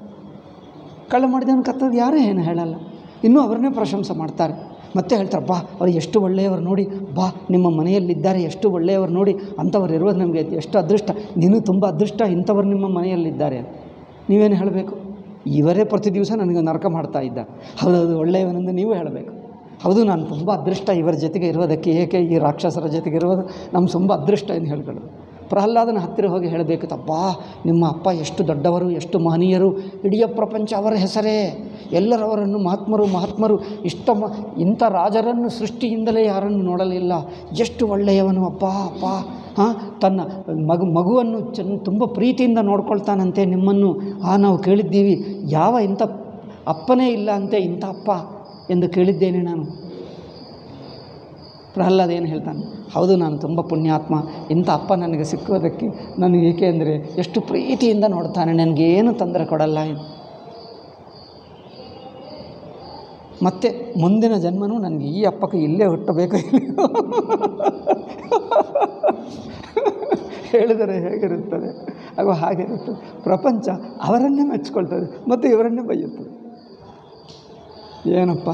ಕಳ್ಳ ಮಾಡಿದವನು ಕತ್ತದ ಯಾರೂ ಏನು ಹೇಳಲ್ಲ ಇನ್ನೂ ಅವರನ್ನೇ ಪ್ರಶಂಸೆ ಮಾಡ್ತಾರೆ ಮತ್ತೆ ಹೇಳ್ತಾರೆ ಬಾ ಅವ್ರು ಎಷ್ಟು ಒಳ್ಳೆಯವರು ನೋಡಿ ಬಾ ನಿಮ್ಮ ಮನೆಯಲ್ಲಿದ್ದಾರೆ ಎಷ್ಟು ಒಳ್ಳೆಯವರು ನೋಡಿ ಅಂಥವ್ರು ಇರೋದು ನಮಗೆ ಎಷ್ಟು ಅದೃಷ್ಟ ನೀನು ತುಂಬ ಅದೃಷ್ಟ ಇಂಥವ್ರು ನಿಮ್ಮ ಮನೆಯಲ್ಲಿದ್ದಾರೆ ನೀವೇನು ಹೇಳಬೇಕು ಇವರೇ ಪ್ರತಿ ದಿವಸ ನನಗೆ ನರಕ ಮಾಡ್ತಾ ಇದ್ದ ಹೌದೌದು ಒಳ್ಳೆಯವನೆಂದು ನೀವು ಹೇಳಬೇಕು ಹೌದು ನಾನು ತುಂಬ ಅದೃಷ್ಟ ಇವರ ಜೊತೆಗೆ ಇರೋದಕ್ಕೆ ಏಕೆ ಈ ರಾಕ್ಷಸರ ಜೊತೆಗೆ ಇರೋದು ನಮ್ಮ ತುಂಬ ಅದೃಷ್ಟ ಎಂದು ಹೇಳ್ಕೊಳ್ಳೋದು ಪ್ರಹ್ಲಾದನ ಹತ್ತಿರ ಹೋಗಿ ಹೇಳಬೇಕು ಬಾ ನಿಮ್ಮ ಅಪ್ಪ ಎಷ್ಟು ದೊಡ್ಡವರು ಎಷ್ಟು ಮಹನೀಯರು ಇಡೀ ಪ್ರಪಂಚ ಅವರ ಹೆಸರೇ ಎಲ್ಲರವರನ್ನು ಮಹಾತ್ಮರು ಮಹಾತ್ಮರು ಇಷ್ಟ ಮ ಇಂಥ ರಾಜರನ್ನು ಸೃಷ್ಟಿಯಿಂದಲೇ ಯಾರನ್ನು ನೋಡಲಿಲ್ಲ ಎಷ್ಟು ಒಳ್ಳೆಯವನು ಅಪ್ಪ ಅಪ್ಪ ಹಾಂ ತನ್ನ ಮಗು ಮಗುವನ್ನು ಚೆನ್ನ ತುಂಬ ಪ್ರೀತಿಯಿಂದ ನೋಡ್ಕೊಳ್ತಾನಂತೆ ನಿಮ್ಮನ್ನು ಆ ನಾವು ಕೇಳಿದ್ದೀವಿ ಯಾವ ಇಂಥ ಅಪ್ಪನೇ ಇಲ್ಲ ಅಂತೆ ಇಂಥ ಅಪ್ಪ ಎಂದು ಕೇಳಿದ್ದೇನೆ ನಾನು ಪ್ರಹ್ಲಾದ ಏನು ಹೇಳ್ತಾನೆ ಹೌದು ನಾನು ತುಂಬ ಪುಣ್ಯಾತ್ಮ ಇಂಥ ಅಪ್ಪ ನನಗೆ ಸಿಕ್ಕುವುದಕ್ಕೆ ನನಗೆ ಏಕೆ ಅಂದರೆ ಎಷ್ಟು ಪ್ರೀತಿಯಿಂದ ನೋಡ್ತಾನೆ ನನಗೇನು ತೊಂದರೆ ಕೊಡಲ್ಲ ಮತ್ತು ಮುಂದಿನ ಜನ್ಮನೂ ನನಗೆ ಈ ಅಪ್ಪಕ್ಕೆ ಇಲ್ಲೇ ಹುಟ್ಟಬೇಕು ಇಲ್ಲಿಯೋ ಹೇಳಿದರೆ ಹೇಗಿರುತ್ತದೆ ಆಗ ಹಾಗಿರುತ್ತದೆ ಪ್ರಪಂಚ ಅವರನ್ನೇ ಮೆಚ್ಕೊಳ್ತದೆ ಮತ್ತು ಇವರನ್ನೇ ಬೈಯುತ್ತದೆ ಏನಪ್ಪ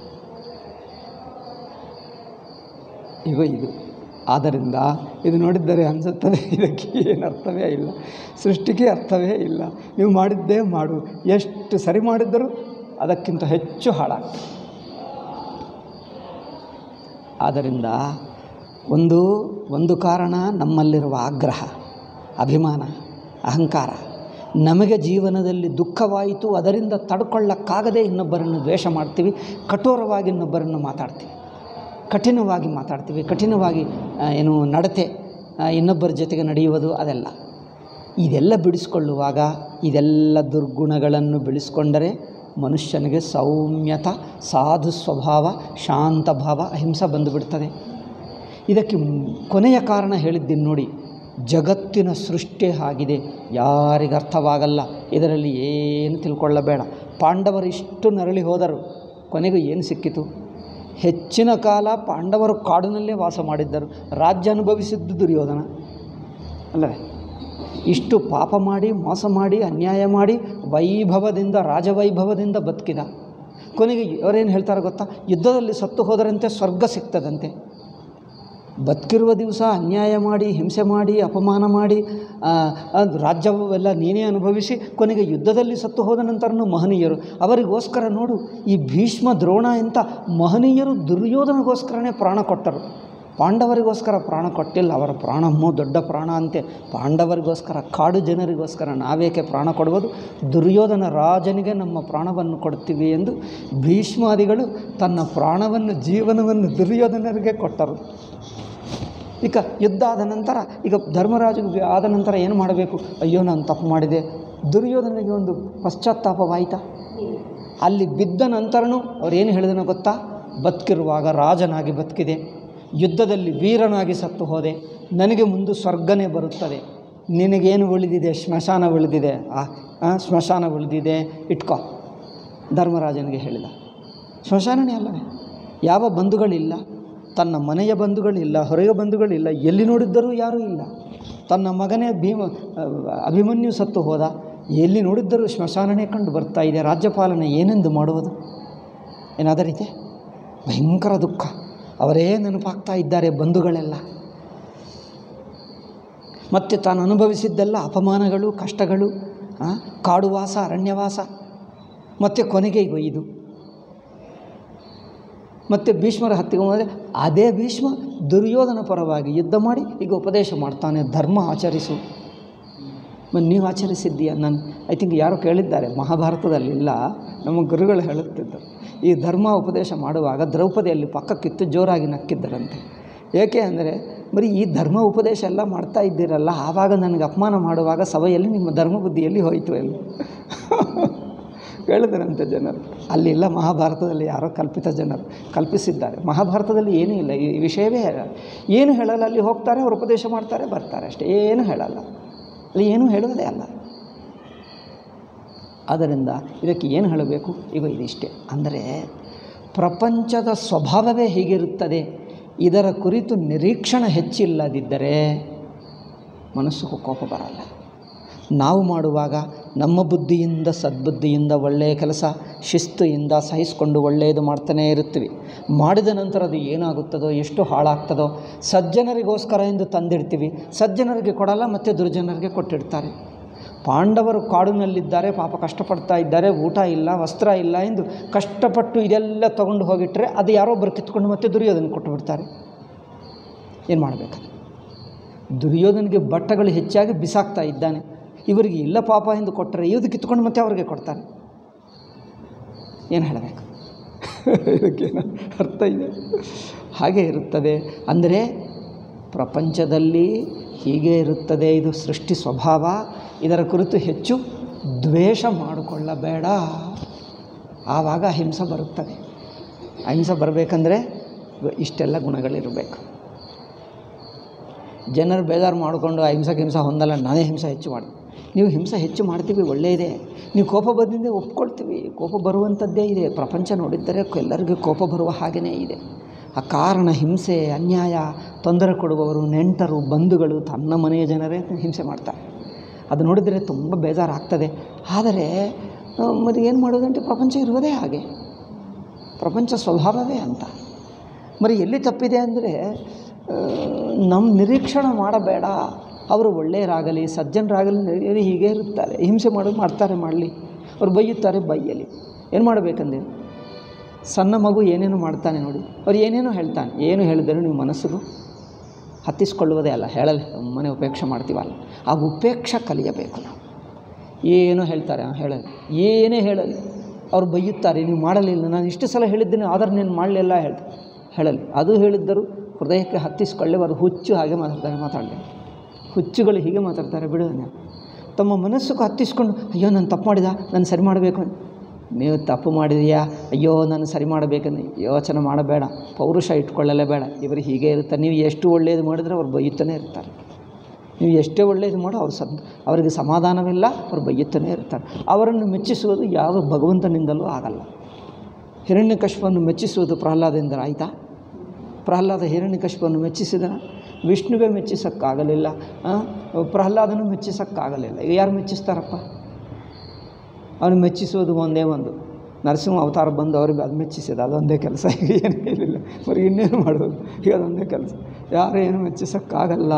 ಈಗ ಇದು ಆದ್ದರಿಂದ ಇದು ನೋಡಿದ್ದರೆ ಅನಿಸುತ್ತದೆ ಇದಕ್ಕೆ ಏನು ಅರ್ಥವೇ ಇಲ್ಲ ಸೃಷ್ಟಿಗೆ ಅರ್ಥವೇ ಇಲ್ಲ ನೀವು ಮಾಡಿದ್ದೇ ಮಾಡು ಎಷ್ಟು ಸರಿ ಮಾಡಿದ್ದರೂ ಅದಕ್ಕಿಂತ ಹೆಚ್ಚು ಹಾಳಾಗ್ತದೆ ಆದ್ದರಿಂದ ಒಂದು ಒಂದು ಕಾರಣ ನಮ್ಮಲ್ಲಿರುವ ಆಗ್ರಹ ಅಭಿಮಾನ ಅಹಂಕಾರ ನಮಗೆ ಜೀವನದಲ್ಲಿ ದುಃಖವಾಯಿತು ಅದರಿಂದ ತಡ್ಕೊಳ್ಳಕ್ಕಾಗದೇ ಇನ್ನೊಬ್ಬರನ್ನು ದ್ವೇಷ ಮಾಡ್ತೀವಿ ಕಠೋರವಾಗಿ ಇನ್ನೊಬ್ಬರನ್ನು ಮಾತಾಡ್ತೀವಿ ಕಠಿಣವಾಗಿ ಮಾತಾಡ್ತೀವಿ ಕಠಿಣವಾಗಿ ಆ, ಏನು ನಡತೆ ಆ, ಇನ್ನೊಬ್ಬರ ಜೊತೆಗೆ ನಡೆಯುವುದು ಅದೆಲ್ಲ ಇದೆಲ್ಲ ಬಿಡಿಸ್ಕೊಳ್ಳುವಾಗ ಇದೆಲ್ಲ ದುರ್ಗುಣಗಳನ್ನು ಬೆಳೆಸ್ಕೊಂಡರೆ ಮನುಷ್ಯನಿಗೆ ಸೌಮ್ಯತ ಸಾಧು ಸ್ವಭಾವ ಶಾಂತ ಭಾವ ಅಹಿಂಸೆ ಬಂದುಬಿಡ್ತದೆ ಇದಕ್ಕೆ ಮ್- ಕೊನೆಯ ಕಾರಣ ಹೇಳಿದ್ದೀನಿ ನೋಡಿ ಜಗತ್ತಿನ ಸೃಷ್ಟಿ ಆಗಿದೆ ಯಾರಿಗೆ ಅರ್ಥವಾಗಲ್ಲ ಇದರಲ್ಲಿ ಏನು ತಿಳ್ಕೊಳ್ಳಬೇಡ ಪಾಂಡವರು ಇಷ್ಟು ನರಳಿ ಹೋದರು ಕೊನೆಗೂ ಏನು ಸಿಕ್ಕಿತು ಹೆಚ್ಚಿನ ಕಾಲ ಪಾಂಡವರು ಕಾಡಿನಲ್ಲೇ ವಾಸ ಮಾಡಿದ್ದರು ರಾಜ್ಯ ಅನುಭವಿಸಿದ್ದು ದುರ್ಯೋಧನ ಅಲ್ಲವೇ ಇಷ್ಟು ಪಾಪ ಮಾಡಿ ಮೋಸ ಮಾಡಿ ಅನ್ಯಾಯ ಮಾಡಿ ವೈಭವದಿಂದ ರಾಜವೈಭವದಿಂದ ಬದುಕಿದ ಕೊನೆಗೆ ಅವರೇನು ಹೇಳ್ತಾರೆ ಗೊತ್ತಾ ಯುದ್ಧದಲ್ಲಿ ಸತ್ತು ಹೋದರಂತೆ ಸ್ವರ್ಗ ಸಿಗ್ತದಂತೆ ಬದುಕಿರುವ ದಿವಸ ಅನ್ಯಾಯ ಮಾಡಿ ಹಿಂಸೆ ಮಾಡಿ ಅಪಮಾನ ಮಾಡಿ ಆ, ಅದು ರಾಜ್ಯವೆಲ್ಲ ನೀನೇ ಅನುಭವಿಸಿ ಕೊನೆಗೆ ಯುದ್ಧದಲ್ಲಿ ಸತ್ತು ಹೋದ ನಂತರನೂ ಮಹನೀಯರು ಅವರಿಗೋಸ್ಕರ ನೋಡು ಈ ಭೀಷ್ಮ ದ್ರೋಣ ಅಂತ ಮಹನೀಯರು ದುರ್ಯೋಧನಗೋಸ್ಕರನೇ ಪ್ರಾಣ ಕೊಟ್ಟರು ಪಾಂಡವರಿಗೋಸ್ಕರ ಪ್ರಾಣ ಕೊಟ್ಟಿಲ್ಲ ಅವರ ಪ್ರಾಣ ಅಮ್ಮೋ ದೊಡ್ಡ ಪ್ರಾಣ ಅಂತೆ ಪಾಂಡವರಿಗೋಸ್ಕರ ಕಾಡು ಜನರಿಗೋಸ್ಕರ ನಾವೇಕೆ ಪ್ರಾಣ ಕೊಡುವುದು ದುರ್ಯೋಧನ ರಾಜನಿಗೆ ನಮ್ಮ ಪ್ರಾಣವನ್ನು ಕೊಡ್ತೀವಿ ಎಂದು ಭೀಷ್ಮಾದಿಗಳು ತನ್ನ ಪ್ರಾಣವನ್ನು ಜೀವನವನ್ನು ದುರ್ಯೋಧನರಿಗೆ ಕೊಟ್ಟರು ಈಗ ಯುದ್ಧ ಆದ ನಂತರ ಈಗ ಧರ್ಮರಾಜನಿಗೆ ಆದ ನಂತರ ಏನು ಮಾಡಬೇಕು ಅಯ್ಯೋ ನಾನು ತಪ್ಪು ಮಾಡಿದೆ ದುರ್ಯೋಧನಿಗೆ ಒಂದು ಪಶ್ಚಾತ್ತಾಪವಾಯಿತಾ ಅಲ್ಲಿ ಬಿದ್ದ ನಂತರನೂ ಅವ್ರೇನು ಹೇಳಿದನೋ ಗೊತ್ತಾ ಬದುಕಿರುವಾಗ ರಾಜನಾಗಿ ಬದುಕಿದೆ ಯುದ್ಧದಲ್ಲಿ ವೀರನಾಗಿ ಸತ್ತು ಹೋದೆ ನನಗೆ ಮುಂದೆ ಸ್ವರ್ಗನೇ ಬರುತ್ತದೆ ನಿನಗೇನು ಉಳಿದಿದೆ ಸ್ಮಶಾನ ಉಳಿದಿದೆ ಆ ಆ, ಸ್ಮಶಾನ ಉಳಿದಿದೆ ಇಟ್ಕೋ ಧರ್ಮರಾಜನಿಗೆ ಹೇಳಿದ ಸ್ಮಶಾನನೇ ಅಲ್ಲವೇ ಯಾವ ಬಂಧುಗಳಿಲ್ಲ ತನ್ನ ಮನೆಯ ಬಂಧುಗಳಿಲ್ಲ ಹೊರಗೆ ಬಂಧುಗಳಿಲ್ಲ ಎಲ್ಲಿ ನೋಡಿದ್ದರೂ ಯಾರೂ ಇಲ್ಲ ತನ್ನ ಮಗನೇ ಭೀಮ ಅಭಿಮನ್ಯು ಸತ್ತು ಹೋದ ಎಲ್ಲಿ ನೋಡಿದ್ದರೂ ಸ್ಮಶಾನನೇ ಕಂಡು ಬರ್ತಾ ಇದೆ ರಾಜ್ಯಪಾಲನೆ ಏನೆಂದು ಮಾಡುವುದು ಏನಾದರಿದೆ ಭಯಂಕರ ದುಃಖ ಅವರೇ ನೆನಪಾಗ್ತಾ ಇದ್ದಾರೆ ಬಂಧುಗಳೆಲ್ಲ ಮತ್ತು ತಾನು ಅನುಭವಿಸಿದ್ದೆಲ್ಲ ಅಪಮಾನಗಳು ಕಷ್ಟಗಳು ಆ, ಕಾಡುವಾಸ ಅರಣ್ಯವಾಸ ಮತ್ತು ಕೊನೆಗೆ ಈಗ ಇದು ಮತ್ತು ಭೀಷ್ಮರ ಹತ್ತಿಗೆ ಹೋದರೆ ಅದೇ ಭೀಷ್ಮ ದುರ್ಯೋಧನ ಪರವಾಗಿ ಯುದ್ಧ ಮಾಡಿ ಈಗ ಉಪದೇಶ ಮಾಡ್ತಾನೆ ಧರ್ಮ ಆಚರಿಸು ಮತ್ತು ನೀವು ಆಚರಿಸಿದ್ದೀಯ ನಾನು ಐ ಥಿಂಕ್ ಯಾರೋ ಕೇಳಿದ್ದಾರೆ ಮಹಾಭಾರತದಲ್ಲಿ ಇಲ್ಲ ನಮ್ಮ ಗುರುಗಳು ಹೇಳುತ್ತಿದ್ದರು ಈ ಧರ್ಮ ಉಪದೇಶ ಮಾಡುವಾಗ ದ್ರೌಪದಿಯಲ್ಲಿ ಪಕ್ಕಕ್ಕಿತ್ತು ಜೋರಾಗಿ ನಕ್ಕಿದ್ದರಂತೆ ಏಕೆ ಅಂದರೆ ಬರೀ ಈ ಧರ್ಮ ಉಪದೇಶ ಎಲ್ಲ ಮಾಡ್ತಾ ಇದ್ದೀರಲ್ಲ ಆವಾಗ ನನಗೆ ಅಪಮಾನ ಮಾಡುವಾಗ ಸಭೆಯಲ್ಲಿ ನಿಮ್ಮ ಧರ್ಮ ಬುದ್ಧಿಯಲ್ಲಿ ಹೋಯಿತು ಎಲ್ಲ ಹೇಳಿದರಂತೆ ಜನರು ಅಲ್ಲಿಲ್ಲ ಮಹಾಭಾರತದಲ್ಲಿ ಯಾರೋ ಕಲ್ಪಿತ ಜನರು ಕಲ್ಪಿಸಿದ್ದಾರೆ ಮಹಾಭಾರತದಲ್ಲಿ ಏನೂ ಇಲ್ಲ ಈ ವಿಷಯವೇ ಹೇಳಲ್ಲ ಏನು ಹೇಳಲ್ಲ ಅಲ್ಲಿ ಹೋಗ್ತಾರೆ ಅವರು ಉಪದೇಶ ಮಾಡ್ತಾರೆ ಬರ್ತಾರೆ ಅಷ್ಟೇ ಏನು ಹೇಳಲ್ಲ ಅಲ್ಲಿ ಏನೂ ಹೇಳುವುದೇ ಅಲ್ಲ ಆದ್ದರಿಂದ ಇದಕ್ಕೆ ಏನು ಹೇಳಬೇಕು ಈಗ ಇದಿಷ್ಟೇ ಅಂದರೆ ಪ್ರಪಂಚದ ಸ್ವಭಾವವೇ ಹೀಗಿರುತ್ತದೆ ಇದರ ಕುರಿತು ನಿರೀಕ್ಷಣೆ ಹೆಚ್ಚಿಲ್ಲದಿದ್ದರೆ ಮನಸ್ಸಿಗೂ ಕೋಪ ಬರಲ್ಲ ನಾವು ಮಾಡುವಾಗ ನಮ್ಮ ಬುದ್ಧಿಯಿಂದ ಸದ್ಬುದ್ಧಿಯಿಂದ ಒಳ್ಳೆಯ ಕೆಲಸ ಶಿಸ್ತುಯಿಂದ ಸಹಿಸಿಕೊಂಡು ಒಳ್ಳೆಯದು ಮಾಡ್ತಾನೇ ಇರ್ತೀವಿ ಮಾಡಿದ ನಂತರ ಅದು ಏನಾಗುತ್ತದೋ ಎಷ್ಟು ಹಾಳಾಗ್ತದೋ ಸಜ್ಜನರಿಗೋಸ್ಕರ ಎಂದು ತಂದಿಡ್ತೀವಿ ಸಜ್ಜನರಿಗೆ ಕೊಡಲ್ಲ ಮತ್ತು ದುರ್ಜನರಿಗೆ ಕೊಟ್ಟಿಡ್ತಾರೆ ಪಾಂಡವರು ಕಾಡಿನಲ್ಲಿದ್ದಾರೆ ಪಾಪ ಕಷ್ಟಪಡ್ತಾ ಇದ್ದಾರೆ ಊಟ ಇಲ್ಲ ವಸ್ತ್ರ ಇಲ್ಲ ಎಂದು ಕಷ್ಟಪಟ್ಟು ಇದೆಲ್ಲ ತಗೊಂಡು ಹೋಗಿಟ್ರೆ ಅದು ಯಾರೊಬ್ಬರು ಕಿತ್ಕೊಂಡು ಮತ್ತೆ ದುರ್ಯೋಧನ ಕೊಟ್ಟು ಬಿಡ್ತಾರೆ ಏನು ಮಾಡಬೇಕು ದುರ್ಯೋಧನಿಗೆ ಬಟ್ಟಗಳು ಹೆಚ್ಚಾಗಿ ಬಿಸಾಕ್ತಾ ಇದ್ದಾನೆ ಇವರಿಗೆ ಇಲ್ಲ ಪಾಪ ಎಂದು ಕೊಟ್ಟರೆ ಇದು ಕಿತ್ಕೊಂಡು ಮತ್ತೆ ಅವರಿಗೆ ಕೊಡ್ತಾರೆ ಏನು ಹೇಳಬೇಕು ಇದಕ್ಕೇನು ಅರ್ಥ ಇದೆ ಹಾಗೆ ಇರುತ್ತದೆ ಅಂದರೆ ಪ್ರಪಂಚದಲ್ಲಿ ಹೀಗೆ ಇರುತ್ತದೆ ಇದು ಸೃಷ್ಟಿ ಸ್ವಭಾವ ಇದರ ಕುರಿತು ಹೆಚ್ಚು ದ್ವೇಷ ಮಾಡಿಕೊಳ್ಳಬೇಡ ಆವಾಗ ಅಹಿಂಸೆ ಬರುತ್ತದೆ ಅಹಿಂಸೆ ಬರಬೇಕಂದ್ರೆ ಇಷ್ಟೆಲ್ಲ ಗುಣಗಳಿರಬೇಕು ಜನರು ಬೇಜಾರು ಮಾಡಿಕೊಂಡು ಅಹಿಂಸೆಗೆ ಹಿಂಸೆ ಹೊಂದಲ್ಲ ನಾನೇ ಹಿಂಸೆ ಹೆಚ್ಚು ಮಾಡಿ ನೀವು ಹಿಂಸೆ ಹೆಚ್ಚು ಮಾಡ್ತೀವಿ ಒಳ್ಳೆಯದೇ ನೀವು ಕೋಪ ಬಂದಿಂದ ಒಪ್ಕೊಳ್ತೀವಿ ಕೋಪ ಬರುವಂಥದ್ದೇ ಇದೆ ಪ್ರಪಂಚ ನೋಡಿದ್ದರೆ ಎಲ್ಲರಿಗೂ ಕೋಪ ಬರುವ ಹಾಗೆಯೇ ಇದೆ ಆ ಕಾರಣ ಹಿಂಸೆ ಅನ್ಯಾಯ ತೊಂದರೆ ಕೊಡುವವರು ನೆಂಟರು ಬಂಧುಗಳು ತನ್ನ ಮನೆಯ ಜನರೇ ಹಿಂಸೆ ಮಾಡ್ತಾರೆ ಅದು ನೋಡಿದರೆ ತುಂಬ ಬೇಜಾರಾಗ್ತದೆ ಆದರೆ ಆ, మరి ಏನು ಮಾಡೋದಂటే ಪ್ರಪಂಚ ಇರುವುದೇ ಹಾಗೆ ಪ್ರಪಂಚ ಸ್ವಭಾವವೇ ಅಂತ మరి ಎಲ್ಲಿ ತಪ್ಪಿದೆ ಅಂದರೆ ನಮ್ಮ ನಿರೀಕ್ಷಣೆ ಮಾಡಬೇಡ ಅವರು ಒಳ್ಳೆಯರಾಗಲಿ ಸಜ್ಜನರಾಗಲಿ ಇವರು ಹೀಗೆ ಇರುತ್ತಾರೆ ಹಿಂಸೆ ಮಾಡೋದು ಮಾಡ್ತಾರೆ ಮಾಡಲಿ ಅವ್ರು ಬೈಯುತ್ತಾರೆ ಬೈಯಲಿ ಏನು ಮಾಡಬೇಕಂದ್ರೆ ಸಣ್ಣ ಮಗು ಏನೇನು ಮಾಡ್ತಾನೆ ನೋಡಿ ಅವ್ರು ಏನೇನೋ ಹೇಳ್ತಾನೆ ಏನು ಹೇಳಿದರೂ ನೀವು ಮನಸ್ಸಿಗೂ ಹತ್ತಿಸ್ಕೊಳ್ಳುವುದೇ ಅಲ್ಲ ಹೇಳಲ್ಲ ಮನೆ ಉಪೇಕ್ಷೆ ಮಾಡ್ತೀವಲ್ಲ ಆ ಉಪೇಕ್ಷೆ ಕಲಿಯಬೇಕು ನಾವು ಏನೋ ಹೇಳ್ತಾರೆ ಆ, ಹೇಳಲಿ ಏನೇ ಹೇಳಲಿ ಅವ್ರು ಬೈಯುತ್ತಾರೆ ನೀವು ಮಾಡಲಿಲ್ಲ ನಾನು ಇಷ್ಟು ಸಲ ಹೇಳಿದ್ದೇನೆ ಆದ್ರೆ ನೀನು ಮಾಡಲಿಲ್ಲ ಹೇಳ್ತಾರೆ ಹೇಳಲಿ ಅದು ಹೇಳಿದ್ದರು ಹೃದಯಕ್ಕೆ ಹತ್ತಿಸ್ಕೊಳ್ಳಿ ಅವರು ಹುಚ್ಚು ಹಾಗೆ ಮಾತಾಡ್ತಾರೆ ಮಾತಾಡಲಿ ಹುಚ್ಚುಗಳು ಹೀಗೆ ಮಾತಾಡ್ತಾರೆ ಬಿಡೋಣ ತಮ್ಮ ಮನಸ್ಸಿಗೆ ಹತ್ತಿಸ್ಕೊಂಡು ಅಯ್ಯೋ ನಾನು ತಪ್ಪು ಮಾಡಿದ ನಾನು ಸರಿ ಮಾಡಬೇಕು ನೀವು ತಪ್ಪು ಮಾಡಿದೆಯಾ ಅಯ್ಯೋ ನಾನು ಸರಿ ಮಾಡಬೇಕಂದ್ರೆ ಯೋಚನೆ ಮಾಡಬೇಡ ಪೌರುಷ ಇಟ್ಕೊಳ್ಳಲೇ ಬೇಡ ಇವರು ಹೀಗೆ ಇರ್ತಾರೆ ನೀವು ಎಷ್ಟು ಒಳ್ಳೆಯದು ಮಾಡಿದ್ರೆ ಅವ್ರು ಬೈಯುತ್ತಾನೆ ಇರ್ತಾರೆ ನೀವು ಎಷ್ಟೇ ಒಳ್ಳೆಯದು ಮಾಡೋ ಅವ್ರು ಸದ್ ಅವರಿಗೆ ಸಮಾಧಾನವಿಲ್ಲ ಅವ್ರು ಬೈಯುತ್ತಾನೆ ಇರ್ತಾರೆ ಅವರನ್ನು ಮೆಚ್ಚಿಸುವುದು ಯಾವ ಭಗವಂತನಿಂದಲೂ ಆಗಲ್ಲ ಹಿರಣ್ಯಕಶ್ಯಪನ್ನು ಮೆಚ್ಚಿಸುವುದು ಪ್ರಹ್ಲಾದಿಂದ ಆಯಿತಾ ಪ್ರಹ್ಲಾದ ಹಿರಣ್ಯಕಶ್ಯಪನ್ನು ಮೆಚ್ಚಿಸಿದ ವಿಷ್ಣುವೇ ಮೆಚ್ಚಿಸೋಕ್ಕಾಗಲಿಲ್ಲ ಆ, ಪ್ರಹ್ಲಾದನು ಮೆಚ್ಚಿಸೋಕ್ಕಾಗಲಿಲ್ಲ ಈಗ ಯಾರು ಮೆಚ್ಚಿಸ್ತಾರಪ್ಪ ಅವನು ಮೆಚ್ಚಿಸೋದು ಒಂದೇ ಒಂದು ನರಸಿಂಹ ಅವತಾರ ಬಂದು ಅವ್ರಿಗೆ ಅದು ಮೆಚ್ಚಿಸಿದ ಅದೊಂದೇ ಕೆಲಸ ಈಗ ಏನು ಹೇಳಿಲ್ಲ ಅವ್ರಿಗೆ ಇನ್ನೇನು ಮಾಡೋದು ಈಗ ಅದೊಂದೇ ಕೆಲಸ ಯಾರು ಏನು ಮೆಚ್ಚಿಸೋಕ್ಕಾಗಲ್ಲ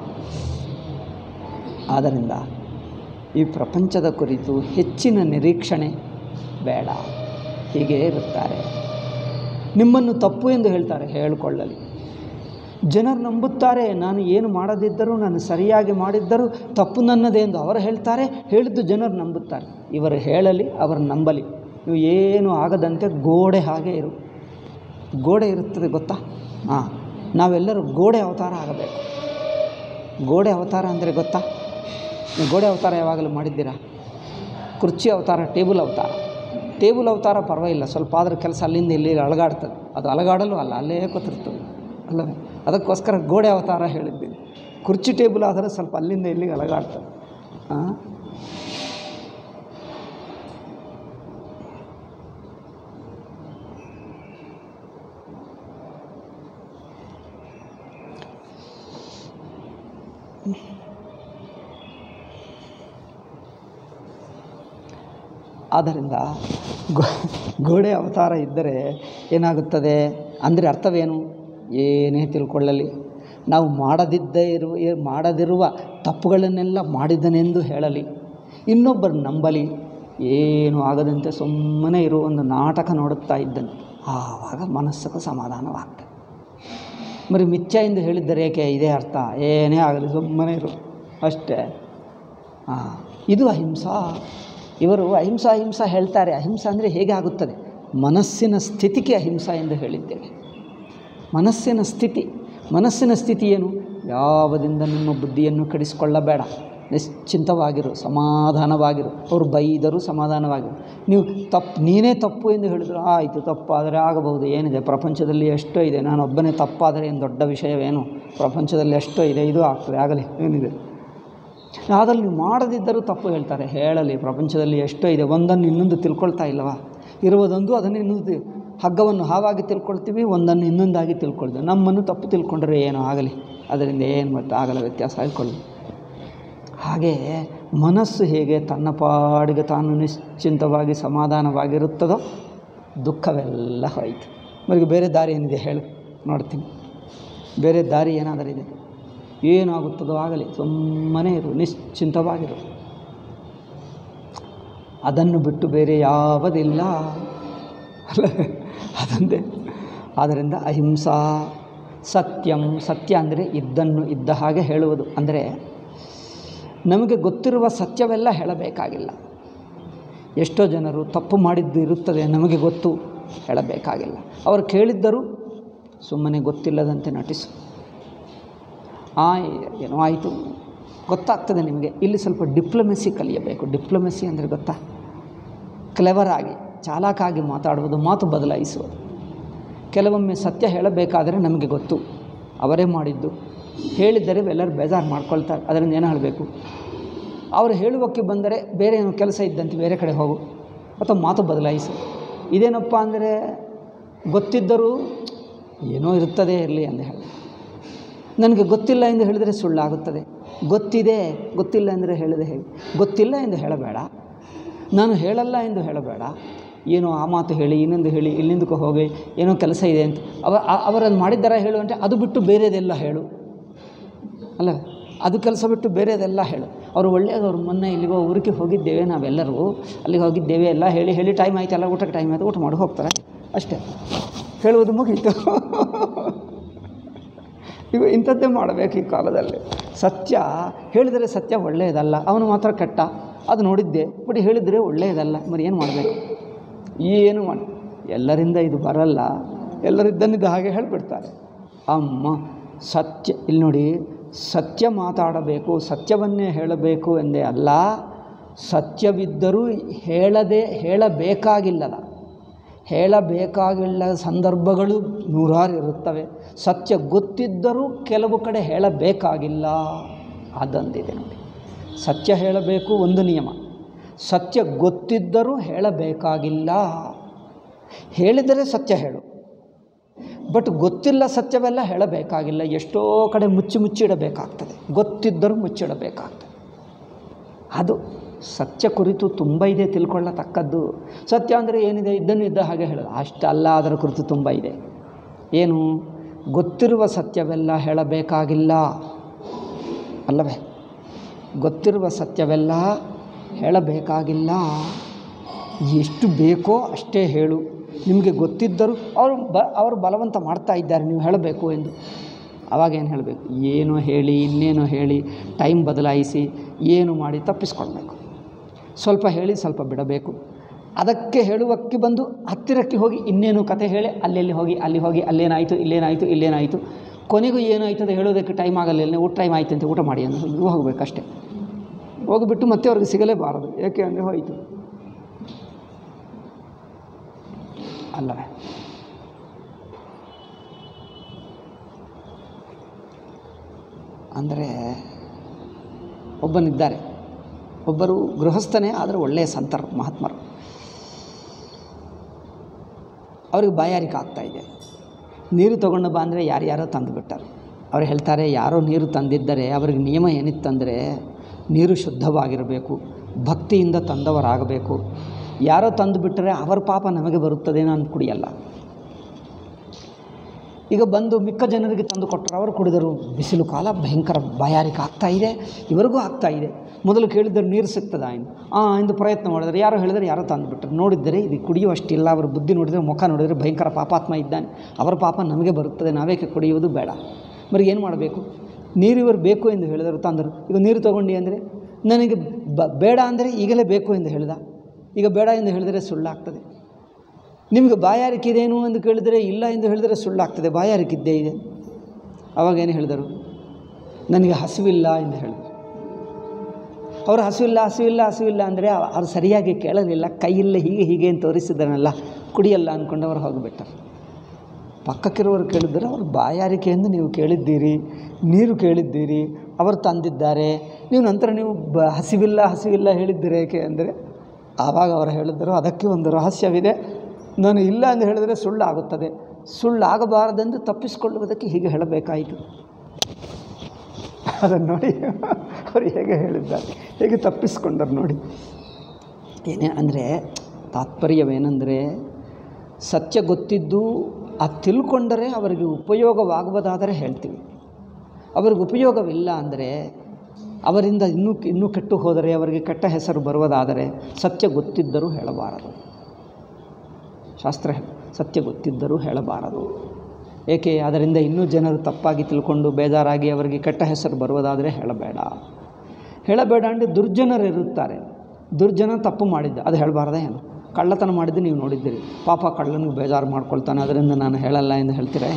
ಆದ್ದರಿಂದ ಈ ಪ್ರಪಂಚದ ಕುರಿತು ಹೆಚ್ಚಿನ ನಿರೀಕ್ಷಣೆ ಬೇಡ ಹೀಗೇ ಇರುತ್ತಾರೆ ನಿಮ್ಮನ್ನು ತಪ್ಪು ಎಂದು ಹೇಳ್ತಾರೆ ಹೇಳಿಕೊಳ್ಳಲಿ ಜನರು ನಂಬುತ್ತಾರೆ ನಾನು ಏನು ಮಾಡದಿದ್ದರೂ ನಾನು ಸರಿಯಾಗಿ ಮಾಡಿದ್ದರೂ ತಪ್ಪು ನನ್ನದೇ ಎಂದು ಅವರು ಹೇಳ್ತಾರೆ ಹೇಳಿದ್ದು ಜನರು ನಂಬುತ್ತಾರೆ ಇವರು ಹೇಳಲಿ ಅವರು ನಂಬಲಿ ನೀವು ಏನು ಆಗದಂತೆ ಗೋಡೆ ಹಾಗೆ ಇರು ಗೋಡೆ ಇರುತ್ತದೆ ಗೊತ್ತಾ ಹಾಂ ನಾವೆಲ್ಲರೂ ಗೋಡೆ ಅವತಾರ ಆಗಬೇಕು ಗೋಡೆ ಅವತಾರ ಅಂದರೆ ಗೊತ್ತಾ ನೀವು ಗೋಡೆ ಅವತಾರ ಯಾವಾಗಲೂ ಮಾಡಿದ್ದೀರಾ ಕುರ್ಚಿ ಅವತಾರ ಟೇಬಲ್ ಅವತಾರ ಟೇಬಲ್ ಅವತಾರ ಪರವಾಗಿಲ್ಲ ಸ್ವಲ್ಪ ಆದರೂ ಕೆಲಸ ಅಲ್ಲಿಂದ ಇಲ್ಲಿ ಅಲಗಾಡ್ತದೆ ಅದು ಅಲಗಾಡಲು ಅಲ್ಲ ಅಲ್ಲೇ ಕೂತಿರ್ತದೆ ಅಲ್ಲವೇ ಅದಕ್ಕೋಸ್ಕರ ಗೋಡೆ ಅವತಾರ ಹೇಳಿದ್ದೀನಿ ಕುರ್ಚಿ ಟೇಬಲ್ ಆದರೆ ಸ್ವಲ್ಪ ಅಲ್ಲಿಂದ ಇಲ್ಲಿಗೆ ಅಲಗಾಡ್ತದೆ ಹಾಂ ಆದ್ದರಿಂದ ಗೋ ಗೋಡೆ ಅವತಾರ ಇದ್ದರೆ ಏನಾಗುತ್ತದೆ ಅಂದರೆ ಅರ್ಥವೇನು ಏನೇ ತಿಳ್ಕೊಳ್ಳಲಿ ನಾವು ಮಾಡದಿದ್ದೇ ಇರುವ ಏ- ಮಾಡದಿರುವ ತಪ್ಪುಗಳನ್ನೆಲ್ಲ ಮಾಡಿದನೆಂದು ಹೇಳಲಿ ಇನ್ನೊಬ್ಬರು ನಂಬಲಿ ಏನು ಆಗದಂತೆ ಸುಮ್ಮನೆ ಇರುವ ಒಂದು ನಾಟಕ ನೋಡುತ್ತಾ ಇದ್ದನು ಆವಾಗ ಮನಸ್ಸಿಗೆ ಸಮಾಧಾನವಾಗ್ತದೆ మరి ಮಿಥ್ಯ ಎಂದು ಹೇಳಿದ್ದರೆ ಏಕೆ ಇದೇ ಅರ್ಥ ಏನೇ ಆಗಲಿ ಸುಮ್ಮನೆ ಇರು ಅಷ್ಟೇ ಹಾಂ ಇದು ಅಹಿಂಸಾ ಇವರು ಅಹಿಂಸಾ ಅಹಿಂಸಾ ಹೇಳ್ತಾರೆ ಅಹಿಂಸಾ ಅಂದರೆ ಹೇಗೆ ಆಗುತ್ತದೆ ಮನಸ್ಸಿನ ಸ್ಥಿತಿಗೆ ಅಹಿಂಸಾ ಎಂದು ಹೇಳಿದ್ದೇವೆ ಮನಸ್ಸಿನ ಸ್ಥಿತಿ ಮನಸ್ಸಿನ ಸ್ಥಿತಿ ಏನು ಯಾವದಿಂದ ನಿಮ್ಮ ಬುದ್ಧಿಯನ್ನು ಕೆಡಿಸಿಕೊಳ್ಳಬೇಡ ನಿಶ್ಚಿಂತವಾಗಿರು ಸಮಾಧಾನವಾಗಿರು ಅವರು ಬೈದರೂ ಸಮಾಧಾನವಾಗಿರು ನೀವು ತಪ್ಪು ನೀನೇ ತಪ್ಪು ಎಂದು ಹೇಳಿದ್ರು ಆಯಿತು ತಪ್ಪಾದರೆ ಆಗಬಹುದು ಏನಿದೆ ಪ್ರಪಂಚದಲ್ಲಿ ಎಷ್ಟೋ ಇದೆ ನಾನೊಬ್ಬನೇ ತಪ್ಪಾದರೆ ಏನು ದೊಡ್ಡ ವಿಷಯವೇನು ಪ್ರಪಂಚದಲ್ಲಿ ಎಷ್ಟೋ ಇದೆ ಇದು ಆಗ್ತದೆ ಆಗಲಿ ಏನಿದೆ ಅದ್ರಲ್ಲಿ ನೀವು ಮಾಡದಿದ್ದರೂ ತಪ್ಪು ಹೇಳ್ತಾರೆ ಹೇಳಲಿ ಪ್ರಪಂಚದಲ್ಲಿ ಎಷ್ಟೋ ಇದೆ ಒಂದನ್ನು ಇನ್ನೊಂದು ತಿಳ್ಕೊಳ್ತಾ ಇಲ್ಲವಾ ಇರುವುದೊಂದು ಅದನ್ನು ಇನ್ನೊಂದು ಹಗ್ಗವನ್ನು ಹಾವಾಗಿ ತಿಳ್ಕೊಳ್ತೀವಿ ಒಂದನ್ನು ಇನ್ನೊಂದಾಗಿ ತಿಳ್ಕೊಳ್ತೀವಿ ನಮ್ಮನ್ನು ತಪ್ಪು ತಿಳ್ಕೊಂಡ್ರೆ ಏನೋ ಆಗಲಿ ಅದರಿಂದ ಏನು ಮತ್ತೆ ಆಗಲ್ಲ ವ್ಯತ್ಯಾಸ ಆಗಿಕೊಳ್ಳಿ ಹಾಗೆ ಮನಸ್ಸು ಹೇಗೆ ತನ್ನ ಪಾಡಿಗೆ ತಾನು ನಿಶ್ಚಿಂತವಾಗಿ ಸಮಾಧಾನವಾಗಿರುತ್ತದೋ ದುಃಖವೆಲ್ಲ ಹೋಯಿತು ಮರಿಗೆ ಬೇರೆ ದಾರಿ ಏನಿದೆ ಹೇಳು ನೋಡ್ತೀನಿ ಬೇರೆ ದಾರಿ ಏನಾದರೂ ಇದೆ ಏನಾಗುತ್ತದೋ ಆಗಲಿ ಸುಮ್ಮನೆ ಇರು ನಿಶ್ಚಿಂತವಾಗಿರು ಅದನ್ನು ಬಿಟ್ಟು ಬೇರೆ ಯಾವುದಿಲ್ಲ ಅಲ್ಲ ಅದೊಂದೇ ಆದ್ದರಿಂದ ಅಹಿಂಸಾ ಸತ್ಯಂ ಸತ್ಯ ಅಂದರೆ ಇದ್ದನ್ನು ಇದ್ದ ಹಾಗೆ ಹೇಳುವುದು ಅಂದರೆ ನಮಗೆ ಗೊತ್ತಿರುವ ಸತ್ಯವೆಲ್ಲ ಹೇಳಬೇಕಾಗಿಲ್ಲ ಎಷ್ಟೋ ಜನರು ತಪ್ಪು ಮಾಡಿದ್ದು ಇರುತ್ತದೆ ನಮಗೆ ಗೊತ್ತು ಹೇಳಬೇಕಾಗಿಲ್ಲ ಅವರು ಕೇಳಿದ್ದರೂ ಸುಮ್ಮನೆ ಗೊತ್ತಿಲ್ಲದಂತೆ ನಟಿಸು ಆ ಏನೋ ಆಯಿತು ಗೊತ್ತಾಗ್ತದೆ ನಿಮಗೆ ಇಲ್ಲಿ ಸ್ವಲ್ಪ ಡಿಪ್ಲೊಮೆಸಿ ಕಲಿಯಬೇಕು ಡಿಪ್ಲೊಮೆಸಿ ಅಂದರೆ ಗೊತ್ತಾ ಕ್ಲೆವರ್ ಆಗಿ ಚಾಲಾಕಾಗಿ ಮಾತಾಡುವುದು ಮಾತು ಬದಲಾಯಿಸುವುದು ಕೆಲವೊಮ್ಮೆ ಸತ್ಯ ಹೇಳಬೇಕಾದರೆ ನಮಗೆ ಗೊತ್ತು ಅವರೇ ಮಾಡಿದ್ದು ಹೇಳಿದ್ದರೆ ಎಲ್ಲರೂ ಬೇಜಾರು ಮಾಡ್ಕೊಳ್ತಾರೆ ಅದರಿಂದ ಏನು ಹೇಳಬೇಕು ಅವರು ಹೇಳುವಕ್ಕೆ ಬಂದರೆ ಬೇರೆ ಏನೋ ಕೆಲಸ ಇದ್ದಂತೆ ಬೇರೆ ಕಡೆ ಹೋಗು ಅಥವಾ ಮಾತು ಬದಲಾಯಿಸು ಇದೇನಪ್ಪ ಅಂದರೆ ಗೊತ್ತಿದ್ದರೂ ಏನೋ ಇರುತ್ತದೆ ಇರಲಿ ಎಂದು ಹೇಳಿ ನನಗೆ ಗೊತ್ತಿಲ್ಲ ಎಂದು ಹೇಳಿದರೆ ಸುಳ್ಳಾಗುತ್ತದೆ ಗೊತ್ತಿದೆ ಗೊತ್ತಿಲ್ಲ ಅಂದರೆ ಹೇಳಿದೆ ಹೇಗೆ ಗೊತ್ತಿಲ್ಲ ಎಂದು ಹೇಳಬೇಡ ನಾನು ಹೇಳಲ್ಲ ಎಂದು ಹೇಳಬೇಡ ಏನೋ ಆ ಮಾತು ಹೇಳಿ ಇನ್ನೊಂದು ಹೇಳಿ ಇಲ್ಲಿಂದಕ್ಕೆ ಹೋಗಿ ಏನೋ ಕೆಲಸ ಇದೆ ಅಂತ ಅವ ಆ- ಅವರನ್ನು ಮಾಡಿದ್ದಾರ ಹೇಳು ಅಂದರೆ ಅದು ಬಿಟ್ಟು ಬೇರೆದೆಲ್ಲ ಹೇಳು ಅಲ್ಲ ಅದು ಕೆಲಸ ಬಿಟ್ಟು ಬೇರೆದೆಲ್ಲ ಹೇಳು ಅವರು ಒಳ್ಳೆಯದವ್ರು ಮೊನ್ನೆ ಇಲ್ಲಿಗೋ ಊರಿಗೆ ಹೋಗಿದ್ದೇವೆ ನಾವೆಲ್ಲರೂ ಅಲ್ಲಿಗೆ ಹೋಗಿದ್ದೇವೆ ಎಲ್ಲ ಹೇಳಿ ಹೇಳಿ ಟೈಮ್ ಆಯ್ತಲ್ಲ ಊಟಕ್ಕೆ ಟೈಮ್ ಆಯಿತು ಊಟ ಮಾಡಿ ಹೋಗ್ತಾರೆ ಅಷ್ಟೇ ಹೇಳುವುದು ಮುಗೀತು ಇವ ಇಂಥದ್ದೇ ಮಾಡಬೇಕು ಈ ಕಾಲದಲ್ಲಿ ಸತ್ಯ ಹೇಳಿದರೆ ಸತ್ಯ ಒಳ್ಳೆಯದಲ್ಲ ಅವನು ಮಾತ್ರ ಕೆಟ್ಟ ಅದು ನೋಡಿದ್ದೆ ಬಟ್ ಹೇಳಿದರೆ ಒಳ್ಳೆಯದಲ್ಲ మరి ಏನು ಮಾಡಬೇಕು ಏನು ಮಾಡಿ ಎಲ್ಲರಿಂದ ಇದು ಬರಲ್ಲ ಎಲ್ಲರಿದ್ದನ್ನಿದ್ದ ಹಾಗೆ ಹೇಳಿಬಿಡ್ತಾರೆ ಅಮ್ಮ ಸತ್ಯ ಇಲ್ಲಿ ನೋಡಿ ಸತ್ಯ ಮಾತಾಡಬೇಕು ಸತ್ಯವನ್ನೇ ಹೇಳಬೇಕು ಎಂದೇ ಅಲ್ಲ ಸತ್ಯವಿದ್ದರೂ ಹೇಳದೆ ಹೇಳಬೇಕಾಗಿಲ್ಲದ ಹೇಳಬೇಕಾಗಿಲ್ಲ ಸಂದರ್ಭಗಳು ನೂರಾರು ಇರುತ್ತವೆ ಸತ್ಯ ಗೊತ್ತಿದ್ದರೂ ಕೆಲವು ಕಡೆ ಹೇಳಬೇಕಾಗಿಲ್ಲ ಅದೊಂದಿದೆ ನೋಡಿ ಸತ್ಯ ಹೇಳಬೇಕು ಒಂದು ನಿಯಮ ಸತ್ಯ ಗೊತ್ತಿದ್ದರೂ ಹೇಳಬೇಕಾಗಿಲ್ಲ ಹೇಳಿದರೆ ಸತ್ಯ ಹೇಳು ಬಟ್ ಗೊತ್ತಿಲ್ಲ ಸತ್ಯವೆಲ್ಲ ಹೇಳಬೇಕಾಗಿಲ್ಲ ಎಷ್ಟೋ ಕಡೆ ಮುಚ್ಚಿ ಮುಚ್ಚಿಡಬೇಕಾಗ್ತದೆ ಗೊತ್ತಿದ್ದರೂ ಮುಚ್ಚಿಡಬೇಕಾಗ್ತದೆ ಅದು ಸತ್ಯ ಕುರಿತು ತುಂಬ ಇದೆ ತಿಳ್ಕೊಳ್ಳತಕ್ಕದ್ದು ಸತ್ಯ ಅಂದರೆ ಏನಿದೆ ಇದ್ದನ್ನು ಇದ್ದ ಹಾಗೆ ಹೇಳೋದು ಅಷ್ಟಲ್ಲ ಅದರ ಕುರಿತು ತುಂಬ ಇದೆ ಏನು ಗೊತ್ತಿರುವ ಸತ್ಯವೆಲ್ಲ ಹೇಳಬೇಕಾಗಿಲ್ಲ ಅಲ್ಲವೇ ಗೊತ್ತಿರುವ ಸತ್ಯವೆಲ್ಲ ಹೇಳಬೇಕಾಗಿಲ್ಲ ಎಷ್ಟು ಬೇಕೋ ಅಷ್ಟೇ ಹೇಳು ನಿಮಗೆ ಗೊತ್ತಿದ್ದರೂ ಅವರು ಬ ಅವರು ಬಲವಂತ ಮಾಡ್ತಾ ಇದ್ದಾರೆ ನೀವು ಹೇಳಬೇಕು ಎಂದು ಆವಾಗ ಏನು ಹೇಳಬೇಕು ಏನು ಹೇಳಿ ಇನ್ನೇನು ಹೇಳಿ ಟೈಮ್ ಬದಲಾಯಿಸಿ ಏನು ಮಾಡಿ ತಪ್ಪಿಸ್ಕೊಳ್ಬೇಕು ಸ್ವಲ್ಪ ಹೇಳಿ ಸ್ವಲ್ಪ ಬಿಡಬೇಕು ಅದಕ್ಕೆ ಹೇಳುವಕ್ಕೆ ಬಂದು ಹತ್ತಿರಕ್ಕೆ ಹೋಗಿ ಇನ್ನೇನು ಕತೆ ಹೇಳಿ ಅಲ್ಲೆಲ್ಲಿ ಹೋಗಿ ಅಲ್ಲಿ ಹೋಗಿ ಅಲ್ಲೇನಾಯಿತು ಇಲ್ಲೇನಾಯಿತು ಇಲ್ಲೇನಾಯಿತು ಕೊನೆಗೂ ಏನಾಯ್ತು ಅಂತ ಹೇಳೋದಕ್ಕೆ ಟೈಮ್ ಆಗಲ್ಲ ಊಟ ಟೈಮ್ ಆಯ್ತು ಅಂತ ಊಟ ಮಾಡಿ ಅಂತ ಇಲ್ಲೂ ಹೋಗಬೇಕಷ್ಟೆ ಹೋಗಿಬಿಟ್ಟು ಮತ್ತೆ ಅವ್ರಿಗೆ ಸಿಗಲೇಬಾರದು ಏಕೆ ಅಂದರೆ ಹೋಯಿತು ಅಲ್ಲವೇ ಅಂದರೆ ಒಬ್ಬನಿದ್ದಾರೆ ಒಬ್ಬರು ಗೃಹಸ್ಥನೇ ಆದರೆ ಒಳ್ಳೆಯ ಸಂತರು ಮಹಾತ್ಮರು ಅವ್ರಿಗೆ ಬಾಯಾರಿಕೆ ಆಗ್ತಾಯಿದೆ ನೀರು ತೊಗೊಂಡು ಬಾ ಅಂದರೆ ಯಾರ್ಯಾರೋ ತಂದುಬಿಟ್ಟಾರೆ ಅವ್ರು ಹೇಳ್ತಾರೆ ಯಾರೋ ನೀರು ತಂದಿದ್ದರೆ ಅವ್ರಿಗೆ ನಿಯಮ ಏನಿತ್ತಂದರೆ ನೀರು ಶುದ್ಧವಾಗಿರಬೇಕು ಭಕ್ತಿಯಿಂದ ತಂದವರಾಗಬೇಕು ಯಾರೋ ತಂದು ಬಿಟ್ಟರೆ ಅವರ ಪಾಪ ನಮಗೆ ಬರುತ್ತದೆ ನಾನು ಕುಡಿಯಲ್ಲ ಈಗ ಬಂದು ಮಿಕ್ಕ ಜನರಿಗೆ ತಂದು ಕೊಟ್ಟರು ಅವರು ಕುಡಿದರು ಬಿಸಿಲು ಕಾಲ ಭಯಂಕರ ಬಾಯಾರಿಕೆ ಆಗ್ತಾ ಇದೆ ಇವರಿಗೂ ಆಗ್ತಾ ಇದೆ ಮೊದಲು ಕೇಳಿದರೆ ನೀರು ಸಿಗ್ತದ ಎಂದು ಹಾಂ ಎಂದು ಪ್ರಯತ್ನ ಮಾಡಿದರೆ ಯಾರೋ ಹೇಳಿದರೆ ಯಾರೋ ತಂದುಬಿಟ್ರು ನೋಡಿದರೆ ಇದು ಕುಡಿಯುವಷ್ಟಿಲ್ಲ ಅವರ ಬುದ್ಧಿ ನೋಡಿದರೆ ಮುಖ ನೋಡಿದರೆ ಭಯಂಕರ ಪಾಪಾತ್ಮ ಇದ್ದಾನೆ ಅವರ ಪಾಪ ನಮಗೆ ಬರುತ್ತದೆ ನಾವೇಕೆ ಕುಡಿಯುವುದು ಬೇಡ మరి ಏನು ಮಾಡಬೇಕು ನೀರು ಇವರು ಬೇಕು ಎಂದು ಹೇಳಿದರು ತಂದರು ಈಗ ನೀರು ತೊಗೊಂಡು ಅಂದರೆ ನನಗೆ ಬ ಬೇಡ ಅಂದರೆ ಈಗಲೇ ಬೇಕು ಎಂದು ಹೇಳಿದ ಈಗ ಬೇಡ ಎಂದು ಹೇಳಿದರೆ ಸುಳ್ಳಾಗ್ತದೆ ನಿಮಗೆ ಬಾಯಾರಿಕೆ ಇದೇನು ಎಂದು ಕೇಳಿದರೆ ಇಲ್ಲ ಎಂದು ಹೇಳಿದರೆ ಸುಳ್ಳಾಗ್ತದೆ ಬಾಯಾರಿಕಿದ್ದೇ ಇದೆ ಅವಾಗ ಏನು ಹೇಳಿದರು ನನಗೆ ಹಸಿವಿಲ್ಲ ಎಂದು ಹೇಳಿದರು ಅವರು ಹಸುವಿಲ್ಲ ಹಸುವಿಲ್ಲ ಹಸುವಿಲ್ಲ ಅಂದರೆ ಅವ್ರು ಸರಿಯಾಗಿ ಕೇಳಲಿಲ್ಲ ಕೈಯಿಲ್ಲ ಹೀಗೆ ಹೀಗೆ ಅಂತ ತೋರಿಸಿದನಲ್ಲ ಕುಡಿಯಲ್ಲ ಅಂದ್ಕೊಂಡು ಅವ್ರು ಹೋಗಿಬಿಟ್ಟರು ಪಕ್ಕಕ್ಕಿರೋರು ಕೇಳಿದರೆ ಅವ್ರು ಬಾಯಾರಿಕೆಯಿಂದ ನೀವು ಕೇಳಿದ್ದೀರಿ ನೀರು ಕೇಳಿದ್ದೀರಿ ಅವರು ತಂದಿದ್ದಾರೆ ನೀವು ನಂತರ ನೀವು ಬ ಹಸಿವಿಲ್ಲ ಹಸಿವಿಲ್ಲ ಹೇಳಿದ್ದೀರಿ ಏಕೆ ಅಂದರೆ ಆವಾಗ ಅವರು ಹೇಳಿದರು ಅದಕ್ಕೆ ಒಂದು ರಹಸ್ಯವಿದೆ ನಾನು ಇಲ್ಲ ಎಂದು ಹೇಳಿದರೆ ಸುಳ್ಳಾಗುತ್ತದೆ ಸುಳ್ಳಾಗಬಾರದೆಂದು ತಪ್ಪಿಸಿಕೊಳ್ಳುವುದಕ್ಕೆ ಹೀಗೆ ಹೇಳಬೇಕಾಯಿತು ಅದನ್ನು ನೋಡಿ ಅವರು ಹೇಗೆ ಹೇಳಿದ್ದಾರೆ ಹೇಗೆ ತಪ್ಪಿಸ್ಕೊಂಡರು ನೋಡಿ ಏನೇ ಅಂದರೆ ತಾತ್ಪರ್ಯವೇನೆಂದರೆ ಸತ್ಯ ಗೊತ್ತಿದ್ದು ಅದು ತಿಳ್ಕೊಂಡರೆ ಅವರಿಗೆ ಉಪಯೋಗವಾಗುವುದಾದರೆ ಹೇಳ್ತೀವಿ ಅವರಿಗೆ ಉಪಯೋಗವಿಲ್ಲ ಅಂದರೆ ಅವರಿಂದ ಇನ್ನೂ ಇನ್ನೂ ಕೆಟ್ಟು ಹೋದರೆ ಅವರಿಗೆ ಕೆಟ್ಟ ಹೆಸರು ಬರುವುದಾದರೆ ಸತ್ಯ ಗೊತ್ತಿದ್ದರೂ ಹೇಳಬಾರದು ಶಾಸ್ತ್ರ ಸತ್ಯ ಗೊತ್ತಿದ್ದರೂ ಹೇಳಬಾರದು ಏಕೆ ಅದರಿಂದ ಇನ್ನೂ ಜನರು ತಪ್ಪಾಗಿ ತಿಳ್ಕೊಂಡು ಬೇಜಾರಾಗಿ ಅವರಿಗೆ ಕೆಟ್ಟ ಹೆಸರು ಬರುವುದಾದರೆ ಹೇಳಬೇಡ ಹೇಳಬೇಡ ಅಂದರೆ ದುರ್ಜನರು ಇರುತ್ತಾರೆ ದುರ್ಜನ ತಪ್ಪು ಮಾಡಿದ್ದ ಅದು ಹೇಳಬಾರ್ದ ಏನು ಕಳ್ಳತನ ಮಾಡಿದ್ದು ನೀವು ನೋಡಿದ್ದೀರಿ ಪಾಪ ಕಳ್ಳನಿಗೆ ಬೇಜಾರು ಮಾಡ್ಕೊಳ್ತಾನೆ ಅದರಿಂದ ನಾನು ಹೇಳಲ್ಲ ಎಂದು ಹೇಳ್ತೀರಾ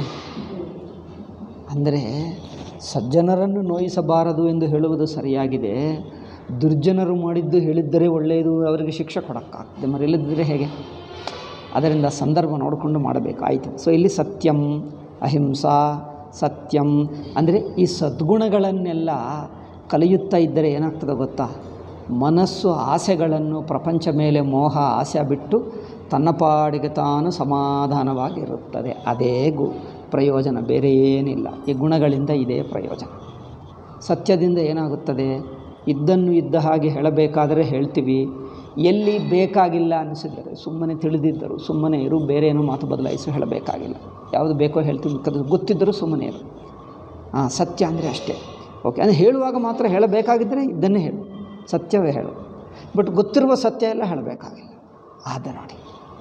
ಅಂದರೆ ಸಜ್ಜನರನ್ನು ನೋಯಿಸಬಾರದು ಎಂದು ಹೇಳುವುದು ಸರಿಯಾಗಿದೆ ದುರ್ಜನರು ಮಾಡಿದ್ದು ಹೇಳಿದ್ದರೆ ಒಳ್ಳೆಯದು ಅವರಿಗೆ ಶಿಕ್ಷೆ ಕೊಡೋಕ್ಕಾಗ್ತದೆ మరి ಇಲ್ಲದಿದ್ದರೆ ಹೇಗೆ ಅದರಿಂದ ಸಂದರ್ಭ ನೋಡಿಕೊಂಡು ಮಾಡಬೇಕಾಯಿತು ಸೊ ಇಲ್ಲಿ ಸತ್ಯಂ ಅಹಿಂಸಾ ಸತ್ಯಂ ಅಂದರೆ ಈ ಸದ್ಗುಣಗಳನ್ನೆಲ್ಲ ಕಲಿಯುತ್ತಾ ಇದ್ದರೆ ಏನಾಗ್ತದೆ ಗೊತ್ತಾ ಮನಸ್ಸು ಆಸೆಗಳನ್ನು ಪ್ರಪಂಚ ಮೇಲೆ ಮೋಹ ಆಸೆ ಬಿಟ್ಟು ತನ್ನ ಪಾಡಿಗೆ ತಾನು ಸಮಾಧಾನವಾಗಿರುತ್ತದೆ ಅದೇ ಗು ಪ್ರಯೋಜನ ಬೇರೆ ಏನಿಲ್ಲ ಈ ಗುಣಗಳಿಂದ ಇದೇ ಪ್ರಯೋಜನ ಸತ್ಯದಿಂದ ಏನಾಗುತ್ತದೆ ಇದ್ದನ್ನು ಇದ್ದ ಹಾಗೆ ಹೇಳಬೇಕಾದರೆ ಹೇಳ್ತೀವಿ ಎಲ್ಲಿ ಬೇಕಾಗಿಲ್ಲ ಅನಿಸಿದರೆ ಸುಮ್ಮನೆ ತಿಳಿದಿದ್ದರು ಸುಮ್ಮನೆ ಇರು ಬೇರೆ ಏನೋ ಮಾತು ಬದಲಾಯಿಸಿ ಹೇಳಬೇಕಾಗಿಲ್ಲ ಯಾವುದು ಬೇಕೋ ಹೇಳ್ತೀವಿ ಬೇಕಾದ್ರೆ ಗೊತ್ತಿದ್ದರೂ ಸುಮ್ಮನೆ ಇರು ಹಾಂ ಸತ್ಯ ಅಂದರೆ ಅಷ್ಟೇ ಓಕೆ ಅಂದರೆ ಹೇಳುವಾಗ ಮಾತ್ರ ಹೇಳಬೇಕಾಗಿದ್ದರೆ ಇದನ್ನೇ ಹೇಳು ಸತ್ಯವೇ ಹೇಳು ಬಟ್ ಗೊತ್ತಿರುವ ಸತ್ಯ ಎಲ್ಲ ಹೇಳಬೇಕಾಗಿಲ್ಲ ಆದ ನೋಡಿ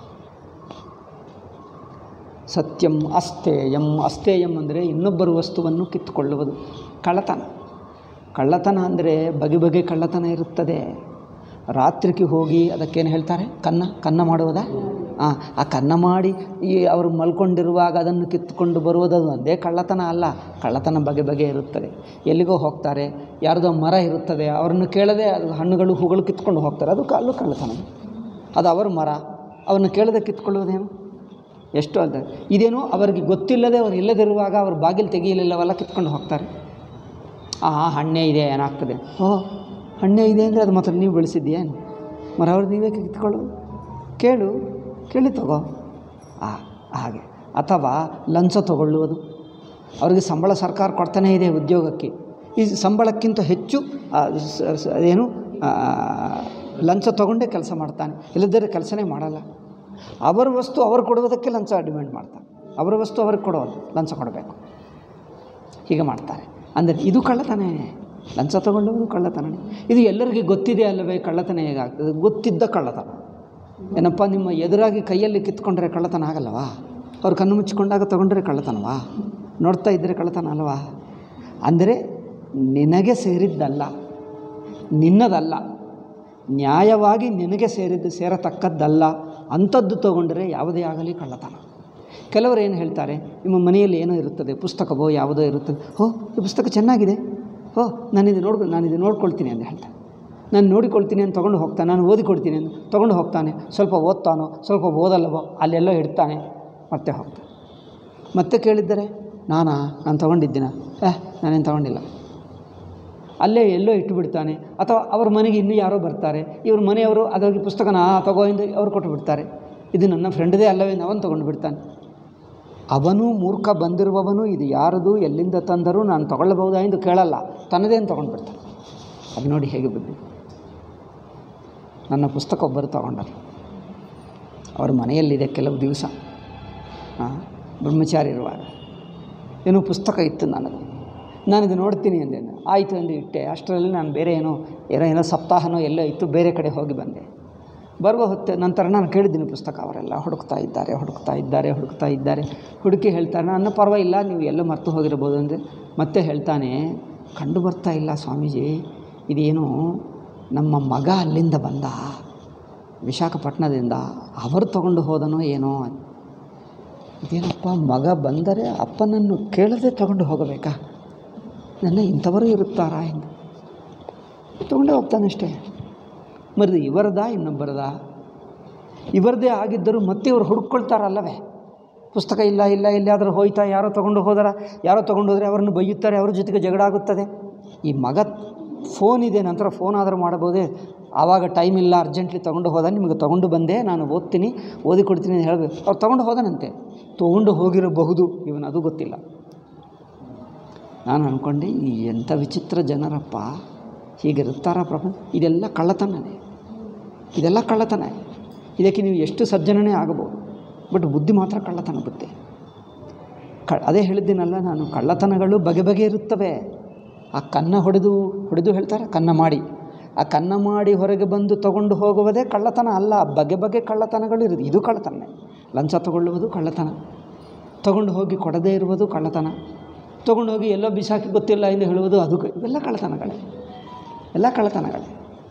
ಸತ್ಯಂ ಅಸ್ತೇಯಂ ಅಸ್ತೇಯಂ ಅಂದರೆ ಇನ್ನೊಬ್ಬರ ವಸ್ತುವನ್ನು ಕಿತ್ತುಕೊಳ್ಳುವುದು ಕಳ್ಳತನ ಕಳ್ಳತನ ಅಂದರೆ ಬಗೆ ಬಗೆ ಕಳ್ಳತನ ಇರುತ್ತದೆ ರಾತ್ರಿಗೆ ಹೋಗಿ ಅದಕ್ಕೇನು ಹೇಳ್ತಾರೆ ಕನ್ನ ಕನ್ನ ಮಾಡುವುದಾ ಹಾಂ ಆ ಕನ್ನ ಮಾಡಿ ಈ ಅವರು ಮಲ್ಕೊಂಡಿರುವಾಗ ಅದನ್ನು ಕಿತ್ತುಕೊಂಡು ಬರುವುದು ಒಂದೇ ಕಳ್ಳತನ ಅಲ್ಲ ಕಳ್ಳತನ ಬಗೆ ಬಗೆ ಇರುತ್ತದೆ ಎಲ್ಲಿಗೋ ಹೋಗ್ತಾರೆ ಯಾರ್ದೋ ಮರ ಇರುತ್ತದೆ ಅವ್ರನ್ನು ಕೇಳದೆ ಅದು ಹಣ್ಣುಗಳು ಹೂಗಳು ಕಿತ್ಕೊಂಡು ಹೋಗ್ತಾರೆ ಅದು ಅಲ್ಲೂ ಕಳ್ಳತನ ಅದು ಅವರ ಮರ ಅವನ್ನು ಕೇಳದೆ ಕಿತ್ಕೊಳ್ಳುವುದೇನು ಎಷ್ಟು ಅಂತ ಇದೇನೋ ಅವರಿಗೆ ಗೊತ್ತಿಲ್ಲದೆ ಅವ್ರು ಇಲ್ಲದಿರುವಾಗ ಅವ್ರು ಬಾಗಿಲು ತೆಗೆಯಲಿಲ್ಲವಲ್ಲ ಕಿತ್ಕೊಂಡು ಹೋಗ್ತಾರೆ ಆ ಹಣ್ಣೇ ಇದೆ ಏನಾಗ್ತದೆ ಓ ಹಣ್ಣೇ ಇದೆ ಅಂದರೆ ಅದು ಮಾತ್ರ ನೀವು ಬೆಳೆಸಿದ್ದೀಯೇನು ಮರ ಅವ್ರು ನೀವೇ ಕಿತ್ಕೊಳ್ಳೋದು ಕೇಳು ಕೇಳಿ ತಗೋ ಆ ಹಾಗೆ ಅಥವಾ ಲಂಚ ತಗೊಳ್ಳುವುದು ಅವರಿಗೆ ಸಂಬಳ ಸರ್ಕಾರ ಕೊಡ್ತಾನೇ ಇದೆ ಉದ್ಯೋಗಕ್ಕೆ ಈ ಸಂಬಳಕ್ಕಿಂತ ಹೆಚ್ಚು ಆ, ಸ- ಸ- ಏನು ಆ, ಲಂಚ ತಗೊಂಡೇ ಕೆಲಸ ಮಾಡ್ತಾನೆ ಇಲ್ಲದಿದ್ದರೆ ಕೆಲಸನೇ ಮಾಡಲ್ಲ ಅವರ ವಸ್ತು ಅವರು ಕೊಡುವುದಕ್ಕೆ ಲಂಚ ಡಿಮ್ಯಾಂಡ್ ಮಾಡ್ತಾನೆ ಅವರ ವಸ್ತು ಅವ್ರಿಗೆ ಕೊಡೋದು ಲಂಚ ಕೊಡಬೇಕು ಹೀಗೆ ಮಾಡ್ತಾರೆ ಅಂದರೆ ಇದು ಕಳ್ಳತನೇ ಲಂಚ ತಗೊಳ್ಳುವುದು ಕಳ್ಳತನನೇ ಇದು ಎಲ್ಲರಿಗೆ ಗೊತ್ತಿದೆ ಅಲ್ಲವೇ ಕಳ್ಳತನ ಹೇಗಾಗ್ತದೆ ಗೊತ್ತಿದ್ದ ಕಳ್ಳತನ ಏನಪ್ಪ ನಿಮ್ಮ ಎದುರಾಗಿ ಕೈಯಲ್ಲಿ ಕಿತ್ಕೊಂಡ್ರೆ ಕಳ್ಳತನ ಆಗಲ್ಲವಾ ಅವ್ರು ಕಣ್ಣು ಮುಚ್ಚಿಕೊಂಡಾಗ ತಗೊಂಡ್ರೆ ಕಳ್ಳತನವಾ ನೋಡ್ತಾ ಇದ್ದರೆ ಕಳ್ಳತನ ಅಲ್ವಾ ಅಂದರೆ ನಿನಗೆ ಸೇರಿದ್ದಲ್ಲ ನಿನ್ನದಲ್ಲ ನ್ಯಾಯವಾಗಿ ನಿನಗೆ ಸೇರಿದ್ದು ಸೇರತಕ್ಕದ್ದಲ್ಲ ಅಂಥದ್ದು ತಗೊಂಡರೆ ಯಾವುದೇ ಆಗಲಿ ಕಳ್ಳತನ ಕೆಲವರು ಏನು ಹೇಳ್ತಾರೆ ನಿಮ್ಮ ಮನೆಯಲ್ಲಿ ಏನೋ ಇರುತ್ತದೆ ಪುಸ್ತಕವೋ ಯಾವುದೋ ಇರುತ್ತದೆ ಹೋ ಈ ಪುಸ್ತಕ ಚೆನ್ನಾಗಿದೆ ಹೋ ನಾನಿದು ನೋಡ್ಕೊ ನಾನಿದು ನೋಡ್ಕೊಳ್ತೀನಿ ಅಂತ ಹೇಳ್ತಾನೆ ನಾನು ನೋಡಿಕೊಳ್ತೀನಿ ಅಂತ ತೊಗೊಂಡು ಹೋಗ್ತಾನೆ ನಾನು ಓದಿಕೊಡ್ತೀನಿ ಅಂತ ತೊಗೊಂಡು ಹೋಗ್ತಾನೆ ಸ್ವಲ್ಪ ಓದ್ತಾನೋ ಸ್ವಲ್ಪ ಓದಲ್ಲವೋ ಅಲ್ಲೆಲ್ಲೋ ಇಡ್ತಾನೆ ಮತ್ತೆ ಹೋಗ್ತಾನೆ ಮತ್ತೆ ಕೇಳಿದ್ದರೆ ನಾನಾ ನಾನು ತೊಗೊಂಡಿದ್ದೀನ ಏ ನಾನೇನು ತೊಗೊಂಡಿಲ್ಲ ಅಲ್ಲೇ ಎಲ್ಲೋ ಇಟ್ಟುಬಿಡ್ತಾನೆ ಅಥವಾ ಅವ್ರ ಮನೆಗೆ ಇನ್ನೂ ಯಾರೋ ಬರ್ತಾರೆ ಇವ್ರ ಮನೆಯವರು ಅದಕ್ಕೆ ಪುಸ್ತಕನ ಆ ತಗೋ ಎಂದು ಅವ್ರು ಕೊಟ್ಟು ಬಿಡ್ತಾರೆ ಇದು ನನ್ನ ಫ್ರೆಂಡ್ದೇ ಅಲ್ಲವೇ ಅವನು ತೊಗೊಂಡು ಬಿಡ್ತಾನೆ ಅವನು ಮೂರ್ಖ ಬಂದಿರುವವನು ಇದು ಯಾರದು ಎಲ್ಲಿಂದ ತಂದರೂ ನಾನು ತಗೊಳ್ಳಬಹುದಾ ಎಂದು ಕೇಳಲ್ಲ ತನ್ನದೇ ಅಂತ ತೊಗೊಂಡು ಬಿಡ್ತಾನೆ ಅದು ನೋಡಿ ಹೇಗೆ ಬುದ್ಧಿ ನನ್ನ ಪುಸ್ತಕ ಒಬ್ಬರು ತಗೊಂಡರು ಅವ್ರ ಮನೆಯಲ್ಲಿದೆ ಕೆಲವು ದಿವಸ ಹಾಂ ಬ್ರಹ್ಮಚಾರಿ ಇರುವಾಗ ಏನೋ ಪುಸ್ತಕ ಇತ್ತು ನನ್ನದು ನಾನಿದು ನೋಡ್ತೀನಿ ಅಂದೆ ಆಯಿತು ಎಂದು ಇಟ್ಟೆ ಅಷ್ಟರಲ್ಲಿ ನಾನು ಬೇರೆ ಏನೋ ಏನೋ ಏನೋ ಸಪ್ತಾಹನೋ ಎಲ್ಲೋ ಇತ್ತು ಬೇರೆ ಕಡೆ ಹೋಗಿ ಬಂದೆ ಬರುವ ಹೊತ್ತು ನಂತರ ನಾನು ಕೇಳಿದ್ದೀನಿ ಪುಸ್ತಕ ಅವರೆಲ್ಲ ಹುಡುಕ್ತಾ ಇದ್ದಾರೆ ಹುಡುಕ್ತಾ ಇದ್ದಾರೆ ಹುಡುಕ್ತಾ ಇದ್ದಾರೆ ಹುಡುಕಿ ಹೇಳ್ತಾರೆ ನನ್ನ ಪರವಾಗಿಲ್ಲ ನೀವು ಎಲ್ಲೋ ಮರ್ತು ಹೋಗಿರ್ಬೋದು ಅಂದರೆ ಮತ್ತೆ ಹೇಳ್ತಾನೆ ಕಂಡು ಬರ್ತಾ ಇಲ್ಲ ಸ್ವಾಮೀಜಿ ಇದೇನು ನಮ್ಮ ಮಗ ಅಲ್ಲಿಂದ ಬಂದ ವಿಶಾಖಪಟ್ಟಣದಿಂದ ಅವರು ತಗೊಂಡು ಹೋದನೋ ಏನೋ ಇದೇನಪ್ಪ ಮಗ ಬಂದರೆ ಅಪ್ಪನನ್ನು ಕೇಳದೆ ತಗೊಂಡು ಹೋಗಬೇಕಾ ನನ್ನ ಇಂಥವರು ಇರುತ್ತಾರಾ ಎಂದು ತೊಗೊಂಡೇ ಹೋಗ್ತಾನಷ್ಟೇ ಮರಿದು ಇವರದಾ ಇನ್ನೊಬ್ಬರದ ಇವರದೇ ಆಗಿದ್ದರೂ ಮತ್ತೆ ಇವರು ಹುಡುಕೊಳ್ತಾರಲ್ಲವೇ ಪುಸ್ತಕ ಇಲ್ಲ ಇಲ್ಲ ಎಲ್ಲಿಯಾದರೂ ಹೋಯ್ತಾ ಯಾರೋ ತೊಗೊಂಡು ಹೋದರ ಯಾರೋ ತೊಗೊಂಡು ಹೋದರೆ ಅವರನ್ನು ಬೈಯುತ್ತಾರೆ ಅವ್ರ ಜೊತೆಗೆ ಜಗಳ ಆಗುತ್ತದೆ ಈ ಮಗ ಫೋನ್ ಇದೆ ನಂತರ ಫೋನ್ ಆದರೂ ಮಾಡಬಹುದೇ ಆವಾಗ ಟೈಮ್ ಇಲ್ಲ ಅರ್ಜೆಂಟ್ಲಿ ತೊಗೊಂಡು ಹೋದ ನಿಮಗೆ ತೊಗೊಂಡು ಬಂದೆ ನಾನು ಓದ್ತೀನಿ ಓದಿಕೊಡ್ತೀನಿ ಅಂತ ಹೇಳಬೇಕು ಅವ್ರು ತೊಗೊಂಡು ಹೋದನಂತೆ ತೊಗೊಂಡು ಹೋಗಿರಬಹುದು ಇವನು ಅದು ಗೊತ್ತಿಲ್ಲ ನಾನು ಅಂದ್ಕೊಂಡೆ ಈ ಎಂಥ ವಿಚಿತ್ರ ಜನರಪ್ಪ ಹೀಗಿರುತ್ತಾರ ಪ್ರಪಂಚ ಇದೆಲ್ಲ ಕಳ್ಳತನನೇ ಇದೆಲ್ಲ ಕಳ್ಳತನ ಇದಕ್ಕೆ ನೀವು ಎಷ್ಟು ಸಜ್ಜನನೇ ಆಗಬಹುದು ಬಟ್ ಬುದ್ಧಿ ಮಾತ್ರ ಕಳ್ಳತನ ಬುದ್ಧಿ ಕ ಅದೇ ಹೇಳಿದ್ದೀನಲ್ಲ ನಾನು ಕಳ್ಳತನಗಳು ಬಗೆ ಬಗೆ ಇರುತ್ತವೆ ಆ ಕನ್ನ ಹೊಡೆದು ಹೊಡೆದು ಹೇಳ್ತಾರೆ ಕನ್ನ ಮಾಡಿ ಆ ಕನ್ನ ಮಾಡಿ ಹೊರಗೆ ಬಂದು ತಗೊಂಡು ಹೋಗುವುದೇ ಕಳ್ಳತನ ಅಲ್ಲ ಬಗೆ ಬಗೆ ಕಳ್ಳತನಗಳು ಇರುತ್ತೆ ಇದು ಕಳ್ಳತನ ಲಂಚ ತಗೊಳ್ಳುವುದು ಕಳ್ಳತನ ತಗೊಂಡು ಹೋಗಿ ಕೊಡದೇ ಇರುವುದು ಕಳ್ಳತನ ತಗೊಂಡು ಹೋಗಿ ಎಲ್ಲೋ ಬಿಸಾಕಿ ಗೊತ್ತಿಲ್ಲ ಎಂದು ಹೇಳುವುದು ಅದು ಕ- ಇವೆಲ್ಲ ಕಳ್ಳತನಗಳೇ ಎಲ್ಲ ಕಳ್ಳತನಗಳೇ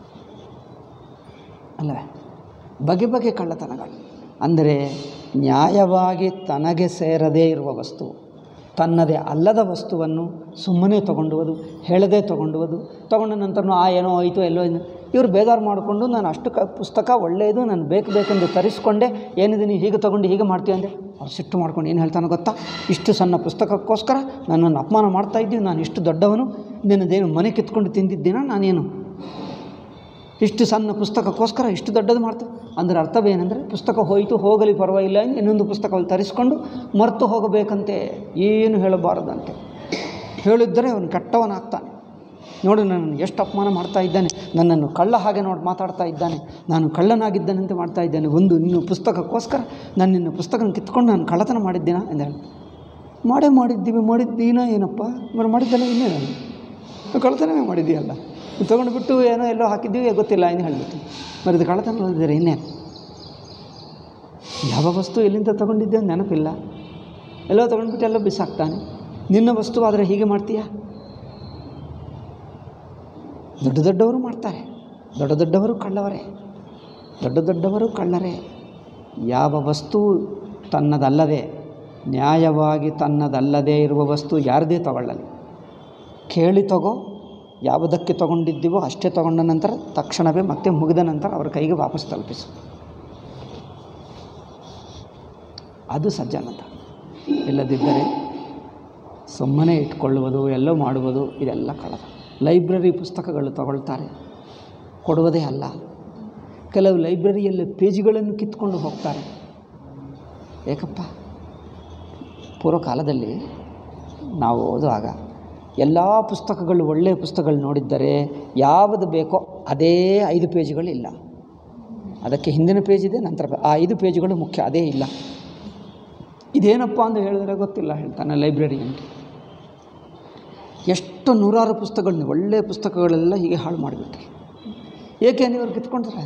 ಅಲ್ಲವೇ ಬಗೆ ಬಗೆ ಕಳ್ಳತನಗಳು ಅಂದರೆ ನ್ಯಾಯವಾಗಿ ತನಗೆ ಸೇರದೇ ಇರುವ ವಸ್ತು ತನ್ನದೇ ಅಲ್ಲದ ವಸ್ತುವನ್ನು ಸುಮ್ಮನೆ ತಗೊಂಡುವುದು ಹೇಳದೇ ತಗೊಂಡುವುದು ತಗೊಂಡ ನಂತರ ಆ ಏನೋ ಆಯಿತು ಎಲ್ಲೋ ಏನು ಇವರು ಬೇಜಾರು ಮಾಡಿಕೊಂಡು ನಾನು ಅಷ್ಟು ಕ ಪುಸ್ತಕ ಒಳ್ಳೆಯದು ನಾನು ಬೇಕು ಬೇಕೆಂದು ತರಿಸ್ಕೊಂಡೆ ಏನಿದೆ ನೀವು ಹೀಗೆ ತೊಗೊಂಡು ಹೀಗೆ ಮಾಡ್ತೀವಿ ಅಂದರೆ ಅವ್ರು ಸಿಟ್ಟು ಮಾಡ್ಕೊಂಡು ಏನು ಹೇಳ್ತಾನೆ ಗೊತ್ತಾ ಇಷ್ಟು ಸಣ್ಣ ಪುಸ್ತಕಕ್ಕೋಸ್ಕರ ನನ್ನನ್ನು ಅಪಮಾನ ಮಾಡ್ತಾ ಇದ್ದೀವಿ ನಾನು ಇಷ್ಟು ದೊಡ್ಡವನು ನಿನ್ನದೇನು ಮನೆ ಕಿತ್ಕೊಂಡು ತಿಂದಿದ್ದೀನ ನಾನೇನು ಇಷ್ಟು ಸಣ್ಣ ಪುಸ್ತಕಕ್ಕೋಸ್ಕರ ಇಷ್ಟು ದೊಡ್ಡದು ಮಾಡ್ತೇವೆ ಅಂದರೆ ಅರ್ಥವೇನೆಂದರೆ ಪುಸ್ತಕ ಹೋಯಿತು ಹೋಗಲಿ ಪರವಾಗಿಲ್ಲ ಎಂದು ಇನ್ನೊಂದು ಪುಸ್ತಕವನ್ನು ತರಿಸ್ಕೊಂಡು ಮರೆತು ಹೋಗಬೇಕಂತೆ ಏನು ಹೇಳಬಾರದಂತೆ ಹೇಳಿದ್ದರೆ ಅವನು ಕೆಟ್ಟವನಾಗ್ತಾನೆ ನೋಡು ನನ್ನನ್ನು ಎಷ್ಟು ಅಪಮಾನ ಮಾಡ್ತಾ ಇದ್ದಾನೆ ನನ್ನನ್ನು ಕಳ್ಳ ಹಾಗೆ ನೋಡಿ ಮಾತಾಡ್ತಾ ಇದ್ದಾನೆ ನಾನು ಕಳ್ಳನಾಗಿದ್ದಾನಂತೆ ಮಾಡ್ತಾ ಇದ್ದಾನೆ ಒಂದು ನಿನ್ನ ಪುಸ್ತಕಕ್ಕೋಸ್ಕರ ನಾನು ನಿನ್ನ ಪುಸ್ತಕನ ಕಿತ್ಕೊಂಡು ನಾನು ಕಳ್ಳತನ ಮಾಡಿದ್ದೀನ ಎಂದು ಹೇಳಿ ಮಾಡೇ ಮಾಡಿದ್ದೀವಿ ಮಾಡಿದ್ದೀನ ಏನಪ್ಪ మరి ಮಾಡಿದ್ದಲ್ಲ ಇನ್ನೇನು ನೀವು ಕಳ್ಳತನವೇ ಮಾಡಿದ್ದೀಯಲ್ಲ ನೀವು ತೊಗೊಂಡು ಬಿಟ್ಟು ಏನೋ ಎಲ್ಲೋ ಹಾಕಿದ್ದೀವಿ ಗೊತ್ತಿಲ್ಲ ಏನು ಹೇಳಿಬಿಟ್ಟು మరి ಇದು ಕಳ್ಳತನ ಓದಿದರೆ ಇನ್ನೇನು ಯಾವ ವಸ್ತು ಎಲ್ಲಿಂದ ತೊಗೊಂಡಿದ್ದೆ ಅಂತ ನೆನಪಿಲ್ಲ ಎಲ್ಲೋ ತೊಗೊಂಡ್ಬಿಟ್ಟು ಎಲ್ಲೋ ಬಿಸಾಕ್ತಾನೆ ನಿನ್ನ ವಸ್ತು ಆದರೆ ಹೀಗೆ ಮಾಡ್ತೀಯಾ ದೊಡ್ಡ ದೊಡ್ಡವರು ಮಾಡ್ತಾರೆ ದೊಡ್ಡ ದೊಡ್ಡವರು ಕಳ್ಳವರೇ ದೊಡ್ಡ ದೊಡ್ಡವರು ಕಳ್ಳರೇ ಯಾವ ವಸ್ತು ತನ್ನದಲ್ಲದೆ ನ್ಯಾಯವಾಗಿ ತನ್ನದಲ್ಲದೇ ಇರುವ ವಸ್ತು ಯಾರದೇ ತಗೊಳ್ಳಲಿ ಕೇಳಿ ತಗೋ ಯಾವುದಕ್ಕೆ ತಗೊಂಡಿದ್ದೀವೋ ಅಷ್ಟೇ ತಗೊಂಡ ನಂತರ ತಕ್ಷಣವೇ ಮತ್ತೆ ಮುಗಿದ ನಂತರ ಅವರ ಕೈಗೆ ವಾಪಸ್ ತಲುಪಿಸು ಅದು ಸಜ್ಜನತ ಇಲ್ಲದಿದ್ದರೆ ಸುಮ್ಮನೆ ಇಟ್ಕೊಳ್ಳುವುದು ಎಲ್ಲೋ ಮಾಡುವುದು ಇದೆಲ್ಲ ಕಳದ ಲೈಬ್ರರಿ ಪುಸ್ತಕಗಳು ತಗೊಳ್ತಾರೆ ಕೊಡುವುದೇ ಅಲ್ಲ ಕೆಲವು ಲೈಬ್ರರಿಯಲ್ಲಿ ಪೇಜ್ಗಳನ್ನು ಕಿತ್ಕೊಂಡು ಹೋಗ್ತಾರೆ ಏಕಪ್ಪ ಪೂರ್ವಕಾಲದಲ್ಲಿ ನಾವು ಓದುವಾಗ ಎಲ್ಲ ಪುಸ್ತಕಗಳು ಒಳ್ಳೆಯ ಪುಸ್ತಕಗಳು ನೋಡಿದ್ದರೆ ಯಾವುದು ಬೇಕೋ ಅದೇ ಐದು ಪೇಜ್ಗಳಿಲ್ಲ ಅದಕ್ಕೆ ಹಿಂದಿನ ಪೇಜ್ ಇದೆ ನಂತರ ಆ ಐದು ಪೇಜ್ಗಳು ಮುಖ್ಯ ಅದೇ ಇಲ್ಲ ಇದೇನಪ್ಪ ಅಂತ ಹೇಳಿದ್ರೆ ಗೊತ್ತಿಲ್ಲ ಹೇಳ್ತಾನೆ ಲೈಬ್ರರಿ ಅಂತ ಎಷ್ಟು ನೂರಾರು ಪುಸ್ತಕಗಳನ್ನ ಒಳ್ಳೆಯ ಪುಸ್ತಕಗಳೆಲ್ಲ ಹೀಗೆ ಹಾಳು ಮಾಡಿಬಿಟ್ರೆ ಏಕೆ ನೀವು ಕಿತ್ಕೊಂಡ್ರೆ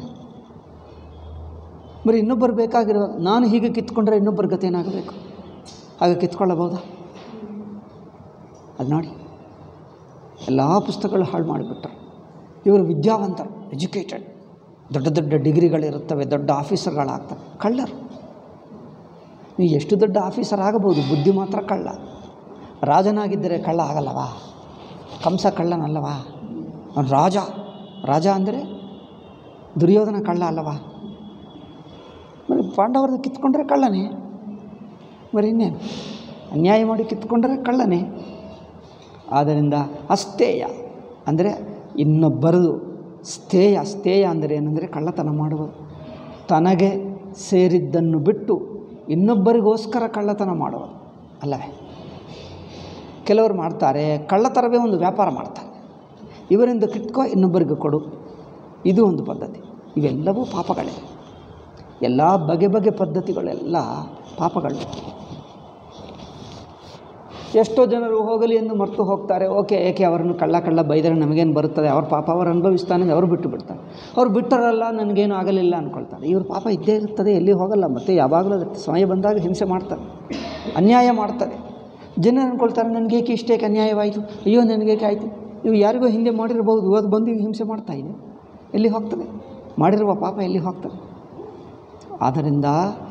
ಬರೀ ಇನ್ನೊಬ್ಬರು ಬೇಕಾಗಿರೋ ನಾನು ಹೀಗೆ ಕಿತ್ಕೊಂಡ್ರೆ ಇನ್ನೊಬ್ಬರ ಗತಿ ಏನಾಗಬೇಕು ಹಾಗೆ ಕಿತ್ಕೊಳ್ಳಬಹುದಾ ಅದು ನೋಡಿ ಎಲ್ಲ ಪುಸ್ತಕಗಳು ಹಾಳು ಮಾಡಿಬಿಟ್ರು ಇವರು ವಿದ್ಯಾವಂತರು ಎಜುಕೇಟೆಡ್ ದೊಡ್ಡ ದೊಡ್ಡ ಡಿಗ್ರಿಗಳಿರುತ್ತವೆ ದೊಡ್ಡ ಆಫೀಸರ್ಗಳಾಗ್ತವೆ ಕಳ್ಳರು ನೀವು ಎಷ್ಟು ದೊಡ್ಡ ಆಫೀಸರ್ ಆಗಬಹುದು ಬುದ್ಧಿ ಮಾತ್ರ ಕಳ್ಳ ರಾಜನಾಗಿದ್ದರೆ ಕಳ್ಳ ಆಗಲ್ಲವಾ ಕಂಸ ಕಳ್ಳನಲ್ಲವಾ ಅವ್ನು ರಾಜ ರಾಜ ಅಂದರೆ ದುರ್ಯೋಧನ ಕಳ್ಳ ಅಲ್ಲವಾ మరి ಪಾಂಡವರದ್ದು ಕಿತ್ಕೊಂಡ್ರೆ ಕಳ್ಳನೇ మరి ಇನ್ನೇನು ಅನ್ಯಾಯ ಮಾಡಿ ಕಿತ್ಕೊಂಡ್ರೆ ಕಳ್ಳನೇ ಆದ್ದರಿಂದ ಅಸ್ತೇಯ ಅಂದರೆ ಇನ್ನೊಬ್ಬರದು ಸ್ಥೇಯ ಸ್ಥೇಯ ಅಂದರೆ ಏನಂದರೆ ಕಳ್ಳತನ ಮಾಡುವುದು ತನಗೆ ಸೇರಿದ್ದನ್ನು ಬಿಟ್ಟು ಇನ್ನೊಬ್ಬರಿಗೋಸ್ಕರ ಕಳ್ಳತನ ಮಾಡುವುದು ಅಲ್ಲವೇ ಕೆಲವರು ಮಾಡ್ತಾರೆ ಕಳ್ಳತನವೇ ಒಂದು ವ್ಯಾಪಾರ ಮಾಡ್ತಾರೆ ಇವರಿಂದ ಕಿತ್ಕೋ ಇನ್ನೊಬ್ಬರಿಗೆ ಕೊಡು ಇದು ಒಂದು ಪದ್ಧತಿ ಇವೆಲ್ಲವೂ ಪಾಪಗಳೇ ಎಲ್ಲ ಬಗೆ ಬಗೆ ಪದ್ಧತಿಗಳೆಲ್ಲ ಪಾಪಗಳು ಎಷ್ಟೋ ಜನರು ಹೋಗಲಿ ಎಂದು ಮರೆತು ಹೋಗ್ತಾರೆ ಓಕೆ ಏಕೆ ಅವರನ್ನು ಕಳ್ಳ ಕಳ್ಳ ಬೈದರೆ ನಮಗೇನು ಬರುತ್ತದೆ ಅವ್ರ ಪಾಪ ಅವರು ಅನುಭವಿಸ್ತಾನೆ ಅವರು ಬಿಟ್ಟು ಬಿಡ್ತಾರೆ ಅವ್ರು ಬಿಟ್ಟರಲ್ಲ ನನಗೇನು ಆಗಲಿಲ್ಲ ಅಂದ್ಕೊಳ್ತಾರೆ ಇವ್ರ ಪಾಪ ಇದ್ದೇ ಇರ್ತದೆ ಎಲ್ಲಿ ಹೋಗಲ್ಲ ಮತ್ತು ಯಾವಾಗಲೂ ಅದಕ್ಕೆ ಸಮಯ ಬಂದಾಗ ಹಿಂಸೆ ಮಾಡ್ತಾರೆ ಅನ್ಯಾಯ ಮಾಡ್ತಾರೆ ಜನ ಅಂದ್ಕೊಳ್ತಾರೆ ನನಗೇಕೆ ಇಷ್ಟೇಕೆ ಅನ್ಯಾಯವಾಯಿತು ಅಯ್ಯೋ ನನಗೇಕೆ ಆಯಿತು ನೀವು ಯಾರಿಗೋ ಹಿಂದೆ ಮಾಡಿರ್ಬೋದು ಅದು ಬಂದು ಈಗ ಹಿಂಸೆ ಮಾಡ್ತಾ ಇದೆ ಎಲ್ಲಿ ಹೋಗ್ತದೆ ಮಾಡಿರುವ ಪಾಪ ಎಲ್ಲಿ ಹೋಗ್ತದೆ ಆದ್ದರಿಂದ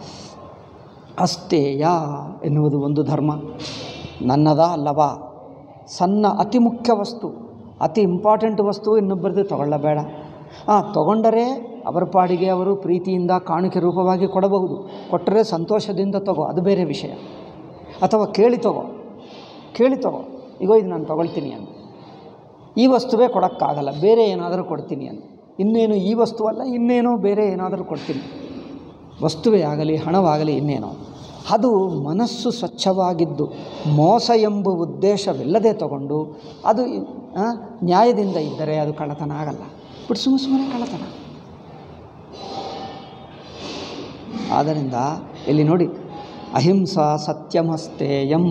ಅಸ್ತೇಯ ಎನ್ನುವುದು ಒಂದು ಧರ್ಮ ನನ್ನದ ಅಲ್ಲವಾ ಸಣ್ಣ ಅತಿ ಮುಖ್ಯ ವಸ್ತು ಅತಿ ಇಂಪಾರ್ಟೆಂಟ್ ವಸ್ತು ಇನ್ನೊಬ್ಬರದ್ದು ತಗೊಳ್ಳಬೇಡ ಹಾಂ ತಗೊಂಡರೆ ಅವರ ಪಾಡಿಗೆ ಅವರು ಪ್ರೀತಿಯಿಂದ ಕಾಣಿಕೆ ರೂಪವಾಗಿ ಕೊಡಬಹುದು ಕೊಟ್ಟರೆ ಸಂತೋಷದಿಂದ ತಗೋ ಅದು ಬೇರೆ ವಿಷಯ ಅಥವಾ ಕೇಳಿ ತಗೋ ಕೇಳಿ ತಗೋ ಈಗ ಇದು ನಾನು ತಗೊಳ್ತೀನಿ ಅಂತ ಈ ವಸ್ತುವೇ ಕೊಡೋಕ್ಕಾಗಲ್ಲ ಬೇರೆ ಏನಾದರೂ ಕೊಡ್ತೀನಿ ಅಂತ ಇನ್ನೇನು ಈ ವಸ್ತು ಅಲ್ಲ ಇನ್ನೇನೋ ಬೇರೆ ಏನಾದರೂ ಕೊಡ್ತೀನಿ ವಸ್ತುವೇ ಆಗಲಿ ಹಣವಾಗಲಿ ಇನ್ನೇನೋ ಅದು ಮನಸ್ಸು ಸ್ವಚ್ಛವಾಗಿದ್ದು ಮೋಸ ಎಂಬ ಉದ್ದೇಶವಿಲ್ಲದೆ ತಗೊಂಡು ಅದು ಆ, ನ್ಯಾಯದಿಂದ ಇದ್ದರೆ ಅದು ಕಳ್ಳತನ ಆಗಲ್ಲ ಬಟ್ ಸುಮ್ಮ ಸುಮ್ಮನೆ ಕಳ್ಳತನ ಆದ್ದರಿಂದ ಇಲ್ಲಿ ನೋಡಿ ಅಹಿಂಸಾ ಸತ್ಯಮಸ್ತೇಯಂ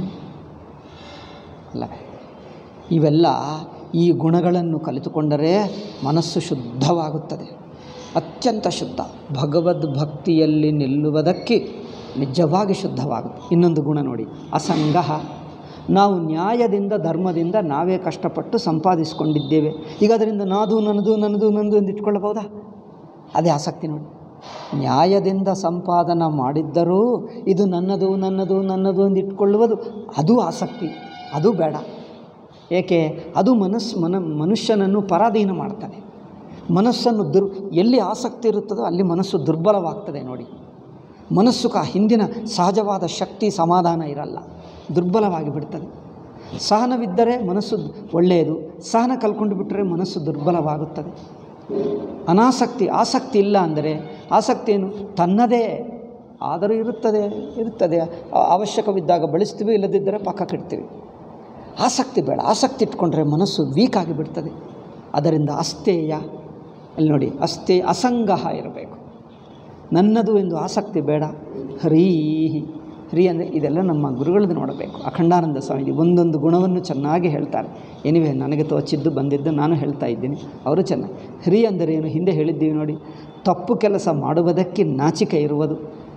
ಅಲ್ಲ ಇವೆಲ್ಲ ಈ ಗುಣಗಳನ್ನು ಕಲಿತುಕೊಂಡರೆ ಮನಸ್ಸು ಶುದ್ಧವಾಗುತ್ತದೆ ಅತ್ಯಂತ ಶುದ್ಧ ಭಗವದ್ ಭಕ್ತಿಯಲ್ಲಿ ನಿಲ್ಲುವುದಕ್ಕೆ ನಿಜವಾಗಿ ಶುದ್ಧವಾಗುತ್ತೆ ಇನ್ನೊಂದು ಗುಣ ನೋಡಿ ಅಸಂಗ ನಾವು ನ್ಯಾಯದಿಂದ ಧರ್ಮದಿಂದ ನಾವೇ ಕಷ್ಟಪಟ್ಟು ಸಂಪಾದಿಸಿಕೊಂಡಿದ್ದೇವೆ ಈಗ ಅದರಿಂದ ನಾದು ನನ್ನದು ನನ್ನದು ನನ್ನದು ಎಂದು ಇಟ್ಕೊಳ್ಳಬಹುದಾ ಅದೇ ಆಸಕ್ತಿ ನೋಡಿ ನ್ಯಾಯದಿಂದ ಸಂಪಾದನ ಮಾಡಿದ್ದರೂ ಇದು ನನ್ನದು ನನ್ನದು ನನ್ನದು ಎಂದು ಇಟ್ಕೊಳ್ಳುವುದು ಅದು ಆಸಕ್ತಿ ಅದು ಬೇಡ ಏಕೆ ಅದು ಮನಸ್ಸು ಮನ ಮನುಷ್ಯನನ್ನು ಪರಾಧೀನ ಮಾಡ್ತದೆ ಮನಸ್ಸನ್ನು ದುರ್ ಎಲ್ಲಿ ಆಸಕ್ತಿ ಇರುತ್ತದೋ ಅಲ್ಲಿ ಮನಸ್ಸು ದುರ್ಬಲವಾಗ್ತದೆ ನೋಡಿ ಮನಸ್ಸು ಕ ಹಿಂದಿನ ಸಹಜವಾದ ಶಕ್ತಿ ಸಮಾಧಾನ ಇರಲ್ಲ ದುರ್ಬಲವಾಗಿ ಬಿಡ್ತದೆ ಸಹನವಿದ್ದರೆ ಮನಸ್ಸು ಒಳ್ಳೆಯದು ಸಹನ ಕಲ್ಕೊಂಡು ಬಿಟ್ಟರೆ ಮನಸ್ಸು ದುರ್ಬಲವಾಗುತ್ತದೆ ಅನಾಸಕ್ತಿ ಆಸಕ್ತಿ ಇಲ್ಲ ಅಂದರೆ ಆಸಕ್ತಿ ಏನು ತನ್ನದೇ ಆದರೂ ಇರುತ್ತದೆ ಇರುತ್ತದೆ ಆ- ಅವಶ್ಯಕವಿದ್ದಾಗ ಬಳಸ್ತೀವಿ ಇಲ್ಲದಿದ್ದರೆ ಪಕ್ಕ ಕೆಡ್ತೀವಿ ಆಸಕ್ತಿ ಬೇಡ ಆಸಕ್ತಿ ಇಟ್ಕೊಂಡ್ರೆ ಮನಸ್ಸು ವೀಕ್ ಆಗಿಬಿಡ್ತದೆ ಅದರಿಂದ ಅಸ್ತೇಯ ಅಲ್ಲಿ ನೋಡಿ ಅಸ್ತೇ ಅಸಂಗಹ ಇರಬೇಕು ನನ್ನದು ಎಂದು ಆಸಕ್ತಿ ಬೇಡ ಹರೀ ಹರಿ ಅಂದರೆ ಇದೆಲ್ಲ ನಮ್ಮ ಗುರುಗಳದ್ದು ನೋಡಬೇಕು ಅಖಂಡಾನಂದ ಸ್ವಾಮೀಜಿ ಒಂದೊಂದು ಗುಣವನ್ನು ಚೆನ್ನಾಗಿ ಹೇಳ್ತಾರೆ ಎನಿವೆ ನನಗೆ ತೋಚಿದ್ದು ಬಂದಿದ್ದು ನಾನು ಹೇಳ್ತಾ ಇದ್ದೀನಿ ಅವರು ಚೆನ್ನಾಗಿ ಹರಿ ಅಂದರೆ ಏನು ಹಿಂದೆ ಹೇಳಿದ್ದೀವಿ ನೋಡಿ ತಪ್ಪು ಕೆಲಸ ಮಾಡುವುದಕ್ಕೆ ನಾಚಿಕೆ ಇರುವುದು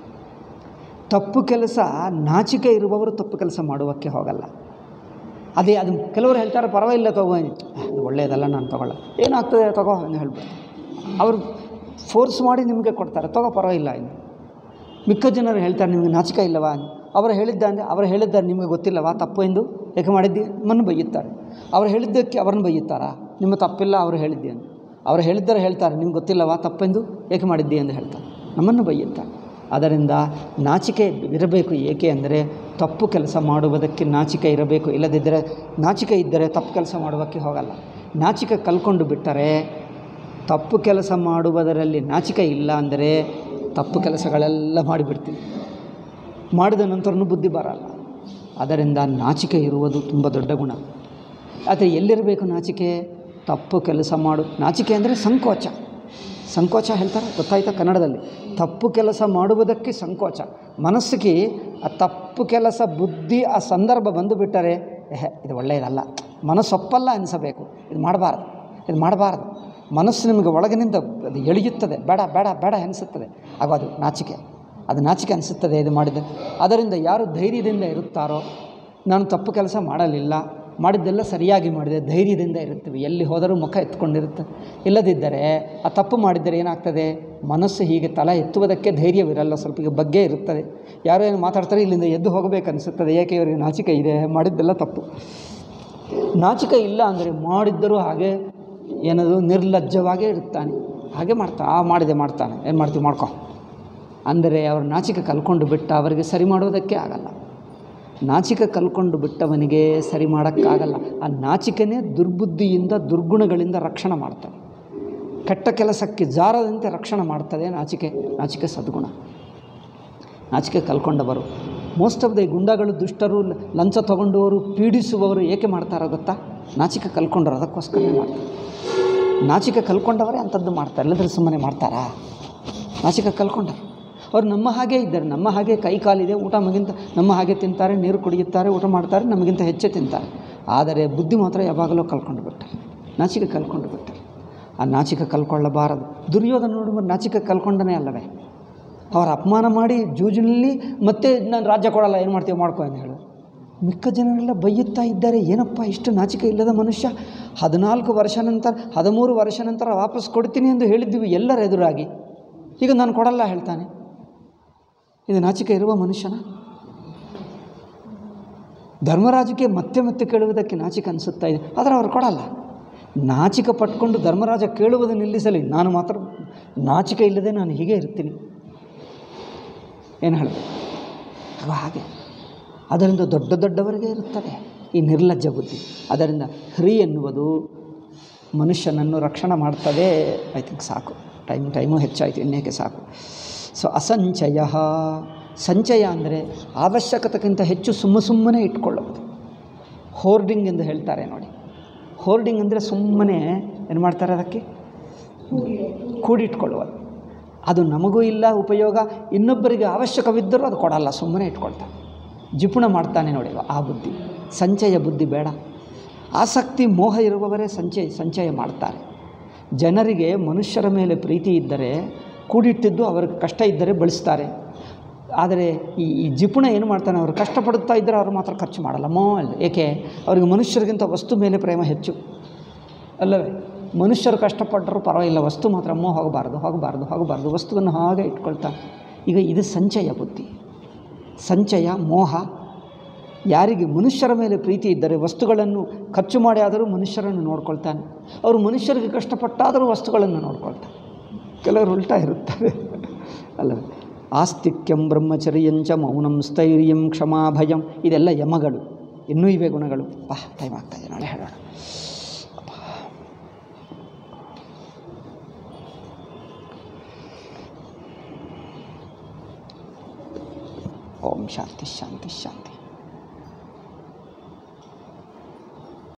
ತಪ್ಪು ಕೆಲಸ ನಾಚಿಕೆ ಇರುವವರು ತಪ್ಪು ಕೆಲಸ ಮಾಡುವಕ್ಕೆ ಹೋಗಲ್ಲ ಅದೇ ಅದು ಕೆಲವರು ಹೇಳ್ತಾರೆ ಪರವಾಗಿಲ್ಲ ತಗೋ ಅದು ಒಳ್ಳೆಯದಲ್ಲ ನಾನು ತಗೊಳ್ಳ ಏನಾಗ್ತದೆ ತಗೋ ಅಂತ ಹೇಳ್ಬಿಟ್ಟು ಅವರು ಫೋರ್ಸ್ ಮಾಡಿ ನಿಮಗೆ ಕೊಡ್ತಾರೆ ತಗೋ ಪರವಾಗಿಲ್ಲ ಎಂದು ಮಿಕ್ಕ ಜನರು ಹೇಳ್ತಾರೆ ನಿಮಗೆ ನಾಚಿಕೆ ಇಲ್ಲವಾ ಅಂತ. ಅವರು ಹೇಳಿದ್ದ ಅಂದರೆ ಅವರು ಹೇಳಿದ್ದಾರೆ ನಿಮಗೆ ಗೊತ್ತಿಲ್ಲವಾ ತಪ್ಪು ಎಂದು ಏಕೆ ಮಾಡಿದ್ದಿ ನಿಮ್ಮನ್ನು ಬೈಯುತ್ತಾರೆ ಅವರು ಹೇಳಿದ್ದಕ್ಕೆ ಅವರನ್ನು ಬೈಯುತ್ತಾರಾ ನಿಮ್ಮ ತಪ್ಪಿಲ್ಲ ಅವರು ಹೇಳಿದ್ದಿ ಅಂತ ಅವರು ಹೇಳಿದ್ದರೆ ಹೇಳ್ತಾರೆ ನಿಮ್ಗೆ ಗೊತ್ತಿಲ್ಲವಾ ತಪ್ಪೆಂದು ಏಕೆ ಮಾಡಿದ್ದಿ ಎಂದು ಹೇಳ್ತಾರೆ ನಮ್ಮನ್ನು ಬೈಯುತ್ತಾರೆ ಅದರಿಂದ ನಾಚಿಕೆ ಇರಬೇಕು ಏಕೆ ಅಂದರೆ ತಪ್ಪು ಕೆಲಸ ಮಾಡುವುದಕ್ಕೆ ನಾಚಿಕೆ ಇರಬೇಕು ಇಲ್ಲದಿದ್ದರೆ ನಾಚಿಕೆ ಇದ್ದರೆ ತಪ್ಪು ಕೆಲಸ ಮಾಡುವುದಕ್ಕೆ ಹೋಗಲ್ಲ ನಾಚಿಕೆ ಕಲ್ಕೊಂಡು ಬಿಟ್ಟರೆ ತಪ್ಪು ಕೆಲಸ ಮಾಡುವುದರಲ್ಲಿ ನಾಚಿಕೆ ಇಲ್ಲ ಅಂದರೆ ತಪ್ಪು ಕೆಲಸಗಳೆಲ್ಲ ಮಾಡಿಬಿಡ್ತೀವಿ ಮಾಡಿದ ನಂತರನೂ ಬುದ್ಧಿ ಬರಲ್ಲ ಅದರಿಂದ ನಾಚಿಕೆ ಇರುವುದು ತುಂಬ ದೊಡ್ಡ ಗುಣ ಆದರೆ ಎಲ್ಲಿರಬೇಕು ನಾಚಿಕೆ ತಪ್ಪು ಕೆಲಸ ಮಾಡು ನಾಚಿಕೆ ಅಂದರೆ ಸಂಕೋಚ ಸಂಕೋಚ ಹೇಳ್ತಾರೆ ಗೊತ್ತಾಯ್ತಾ ಕನ್ನಡದಲ್ಲಿ ತಪ್ಪು ಕೆಲಸ ಮಾಡುವುದಕ್ಕೆ ಸಂಕೋಚ ಮನಸ್ಸಿಗೆ ಆ ತಪ್ಪು ಕೆಲಸ ಬುದ್ಧಿ ಆ ಸಂದರ್ಭ ಬಂದು ಬಿಟ್ಟರೆ ಏಹೆ ಇದು ಒಳ್ಳೆಯದಲ್ಲ ಮನಸ್ಸೊಪ್ಪಲ್ಲ ಅನಿಸಬೇಕು ಇದು ಮಾಡಬಾರ್ದು ಇದು ಮಾಡಬಾರ್ದು ಮನಸ್ಸು ನಿಮಗೆ ಒಳಗಿನಿಂದ ಅದು ಎಳೆಯುತ್ತದೆ ಬೇಡ ಬೇಡ ಬೇಡ ಅನಿಸುತ್ತದೆ ಆಗ ಅದು ನಾಚಿಕೆ ಅದು ನಾಚಿಕೆ ಅನಿಸುತ್ತದೆ ಇದು ಮಾಡಿದ ಅದರಿಂದ ಯಾರು ಧೈರ್ಯದಿಂದ ಇರುತ್ತಾರೋ ನಾನು ತಪ್ಪು ಕೆಲಸ ಮಾಡಲಿಲ್ಲ ಮಾಡಿದ್ದೆಲ್ಲ ಸರಿಯಾಗಿ ಮಾಡಿದೆ ಧೈರ್ಯದಿಂದ ಇರುತ್ತೀವಿ ಎಲ್ಲಿ ಹೋದರೂ ಮುಖ ಎತ್ಕೊಂಡಿರುತ್ತೆ ಇಲ್ಲದಿದ್ದರೆ ಆ ತಪ್ಪು ಮಾಡಿದ್ದರೆ ಏನಾಗ್ತದೆ ಮನಸ್ಸು ಹೀಗೆ ತಲೆ ಎತ್ತುವುದಕ್ಕೆ ಧೈರ್ಯವಿರಲ್ಲ ಸ್ವಲ್ಪ ಈಗ ಬಗ್ಗೆ ಇರುತ್ತದೆ ಯಾರೋ ಏನು ಮಾತಾಡ್ತಾರೆ ಇಲ್ಲಿಂದ ಎದ್ದು ಹೋಗಬೇಕು ಅನಿಸುತ್ತದೆ ಏಕೆ ಇವರಿಗೆ ನಾಚಿಕೆ ಇದೆ ಮಾಡಿದ್ದೆಲ್ಲ ತಪ್ಪು ನಾಚಿಕೆ ಇಲ್ಲ ಅಂದರೆ ಮಾಡಿದ್ದರೂ ಹಾಗೆ ಏನದು ನಿರ್ಲಜ್ಜವಾಗೇ ಇರುತ್ತಾನೆ ಹಾಗೆ ಮಾಡ್ತಾ ಆ ಮಾಡಿದೆ ಮಾಡ್ತಾನೆ ಏನು ಮಾಡ್ತೀವಿ ಮಾಡ್ಕೊ ಅಂದರೆ ಅವರು ನಾಚಿಕೆ ಕಲ್ಕೊಂಡು ಬಿಟ್ಟ ಅವರಿಗೆ ಸರಿ ಮಾಡೋದಕ್ಕೆ ಆಗಲ್ಲ ನಾಚಿಕೆ ಕಲ್ಕೊಂಡು ಬಿಟ್ಟವನಿಗೆ ಸರಿ ಮಾಡೋಕ್ಕಾಗಲ್ಲ ಆ ನಾಚಿಕೆನೇ ದುರ್ಬುದ್ಧಿಯಿಂದ ದುರ್ಗುಣಗಳಿಂದ ರಕ್ಷಣೆ ಮಾಡ್ತದೆ ಕೆಟ್ಟ ಕೆಲಸಕ್ಕೆ ಜಾರದಂತೆ ರಕ್ಷಣೆ ಮಾಡ್ತದೆ ನಾಚಿಕೆ ನಾಚಿಕೆ ಸದ್ಗುಣ ನಾಚಿಕೆ ಕಲ್ಕೊಂಡವರು ಮೋಸ್ಟ್ ಆಫ್ ದ ಗುಂಡಗಳು ದುಷ್ಟರು ಲ- ಲಂಚ ತಗೊಂಡವರು ಪೀಡಿಸುವವರು ಏಕೆ ಮಾಡ್ತಾರೋ ಗೊತ್ತಾ ನಾಚಿಕೆ ಕಲ್ಕೊಂಡರು ಅದಕ್ಕೋಸ್ಕರನೇ ಮಾಡ್ತಾರೆ ನಾಚಿಕೆ ಕಲ್ಕೊಂಡವರೇ ಅಂಥದ್ದು ಮಾಡ್ತಾರೆ ಇಲ್ಲದ್ರೆ ಸುಮ್ಮನೆ ಮಾಡ್ತಾರಾ ನಾಚಿಕೆ ಕಲ್ಕೊಂಡರು ಅವ್ರು ನಮ್ಮ ಹಾಗೆ ಇದ್ದಾರೆ ನಮ್ಮ ಹಾಗೆ ಕೈ ಕಾಲಿದೆ ಊಟ ನಮಗಿಂತ ನಮ್ಮ ಹಾಗೆ ತಿಂತಾರೆ ನೀರು ಕುಡಿಯುತ್ತಾರೆ ಊಟ ಮಾಡ್ತಾರೆ ನಮಗಿಂತ ಹೆಚ್ಚೇ ತಿಂತಾರೆ ಆದರೆ ಬುದ್ಧಿ ಮಾತ್ರ ಯಾವಾಗಲೂ ಕಲ್ಕೊಂಡು ಬಿಟ್ಟಾರೆ ನಾಚಿಕೆ ಕಲ್ಕೊಂಡು ಬಿಟ್ಟಾರೆ ಆ ನಾಚಿಕೆ ಕಲ್ಕೊಳ್ಳಬಾರದು ದುರ್ಯೋಧನ ನೋಡುವ ನಾಚಿಕೆ ಕಲ್ಕೊಂಡನೇ ಅಲ್ಲವೇ ಅವರ ಅಪಮಾನ ಮಾಡಿ ಜೂಜಿನಲ್ಲಿ ಮತ್ತೆ ನಾನು ರಾಜ್ಯ ಕೊಡಲ್ಲ ಏನು ಮಾಡ್ತೀವಿ ಮಾಡ್ಕೊ ಅಂತ ಹೇಳು ಮಿಕ್ಕ ಜನರೆಲ್ಲ ಬೈಯುತ್ತಾ ಇದ್ದಾರೆ ಏನಪ್ಪ ಇಷ್ಟು ನಾಚಿಕೆ ಇಲ್ಲದ ಮನುಷ್ಯ ಹದಿನಾಲ್ಕು ವರ್ಷ ನಂತರ ಹದಿಮೂರು ವರ್ಷ ನಂತರ ವಾಪಸ್ ಕೊಡ್ತೀನಿ ಎಂದು ಹೇಳಿದ್ವಿ ಎಲ್ಲರ ಎದುರಾಗಿ ಈಗ ನಾನು ಕೊಡಲ್ಲ ಹೇಳ್ತಾನೆ ಇದು ನಾಚಿಕೆ ಇರುವ ಮನುಷ್ಯನ ಧರ್ಮರಾಜಕ್ಕೆ ಮತ್ತೆ ಮತ್ತೆ ಕೇಳುವುದಕ್ಕೆ ನಾಚಿಕೆ ಅನಿಸುತ್ತಾ ಇದೆ ಆದರೆ ಅವರು ಕೊಡಲ್ಲ ನಾಚಿಕೆ ಪಟ್ಕೊಂಡು ಧರ್ಮರಾಜ ಕೇಳುವುದು ನಿಲ್ಲಿಸಲಿ ನಾನು ಮಾತ್ರ ನಾಚಿಕೆ ಇಲ್ಲದೆ ನಾನು ಹೀಗೆ ಇರ್ತೀನಿ ಏನು ಹೇಳಬೇಕು ಅದು ಹಾಗೆ ಅದರಿಂದ ದೊಡ್ಡ ದೊಡ್ಡವರಿಗೆ ಇರುತ್ತದೆ ಈ ನಿರ್ಲಜ್ಜ ಬುದ್ಧಿ ಅದರಿಂದ ಹ್ರಿ ಎನ್ನುವುದು ಮನುಷ್ಯನನ್ನು ರಕ್ಷಣೆ ಮಾಡ್ತದೆ ಐ ಥಿಂಕ್ ಸಾಕು ಟೈಮ್ ಟೈಮು ಹೆಚ್ಚಾಯಿತು ಇನ್ನೇಕೆ ಸಾಕು ಸೊ ಅಸಂಚಯ ಸಂಚಯ ಅಂದರೆ ಅವಶ್ಯಕತೆಗಿಂತ ಹೆಚ್ಚು ಸುಮ್ಮ ಸುಮ್ಮನೆ ಇಟ್ಕೊಳ್ಳೋದು ಹೋರ್ಡಿಂಗ್ ಎಂದು ಹೇಳ್ತಾರೆ ನೋಡಿ ಹೋರ್ಡಿಂಗ್ ಅಂದರೆ ಸುಮ್ಮನೆ ಏನು ಮಾಡ್ತಾರೆ ಅದಕ್ಕೆ ಕೂಡಿಟ್ಕೊಳ್ಳುವುದು ಅದು ನಮಗೂ ಇಲ್ಲ ಉಪಯೋಗ ಇನ್ನೊಬ್ಬರಿಗೆ ಅವಶ್ಯಕವಿದ್ದರೂ ಅದು ಕೊಡಲ್ಲ ಸುಮ್ಮನೆ ಇಟ್ಕೊಳ್ತಾನೆ ಜಿಪುಣ ಮಾಡ್ತಾನೆ ನೋಡಿ ಆ ಬುದ್ಧಿ ಸಂಚಯ ಬುದ್ಧಿ ಬೇಡ ಆಸಕ್ತಿ ಮೋಹ ಇರುವವರೇ ಸಂಚಯ ಸಂಚಯ ಮಾಡ್ತಾರೆ ಜನರಿಗೆ ಮನುಷ್ಯರ ಮೇಲೆ ಪ್ರೀತಿ ಇದ್ದರೆ ಕೂಡಿಟ್ಟಿದ್ದು ಅವ್ರಿಗೆ ಕಷ್ಟ ಇದ್ದರೆ ಬಳಸ್ತಾರೆ ಆದರೆ ಈ ಈ ಜಿಪುಣ ಏನು ಮಾಡ್ತಾನೆ ಅವರು ಕಷ್ಟಪಡುತ್ತಾ ಇದ್ದರೆ ಅವರು ಮಾತ್ರ ಖರ್ಚು ಮಾಡಲ್ಲ ಮೋ ಅಲ್ಲ ಏಕೆ ಅವರಿಗೆ ಮನುಷ್ಯರಿಗಿಂತ ವಸ್ತು ಮೇಲೆ ಪ್ರೇಮ ಹೆಚ್ಚು ಅಲ್ಲವೇ ಮನುಷ್ಯರು ಕಷ್ಟಪಟ್ಟರು ಪರವಾಗಿಲ್ಲ ವಸ್ತು ಮಾತ್ರ ಮೋ ಹೋಗಬಾರ್ದು ಹೋಗಬಾರ್ದು ಹೋಗಬಾರ್ದು ವಸ್ತುವನ್ನು ಹಾಗೆ ಇಟ್ಕೊಳ್ತಾನೆ ಈಗ ಇದು ಸಂಚಯ ಬುದ್ಧಿ ಸಂಚಯ ಮೋಹ ಯಾರಿಗೆ ಮನುಷ್ಯರ ಮೇಲೆ ಪ್ರೀತಿ ಇದ್ದರೆ ವಸ್ತುಗಳನ್ನು ಖರ್ಚು ಮಾಡಿ ಆದರೂ ಮನುಷ್ಯರನ್ನು ನೋಡ್ಕೊಳ್ತಾನೆ ಅವರು ಮನುಷ್ಯರಿಗೆ ಕಷ್ಟಪಟ್ಟಾದರೂ ವಸ್ತುಗಳನ್ನು ನೋಡ್ಕೊಳ್ತಾನೆ ಕೆಲವರು ಉಲ್ಟಾ ಇರುತ್ತಾರೆ ಅಲ್ಲವೇ ಆಸ್ತಿಕ್ಯಂ ಬ್ರಹ್ಮಚರ್ಯಂಚ ಮೌನಂ ಸ್ಥೈರ್ಯಂ ಕ್ಷಮಾ ಭಯಂ ಇದೆಲ್ಲ ಯಮಗಳು ಇನ್ನೂ ಇವೆ ಗುಣಗಳು ಬಾ ಟೈಮ್ ಆಗ್ತಾಯಿದೆ ನಾಳೆ ಹೇಳೋಣ ಓಂ ಶಾಂತಿ ಶಾಂತಿ ಶಾಂತಿ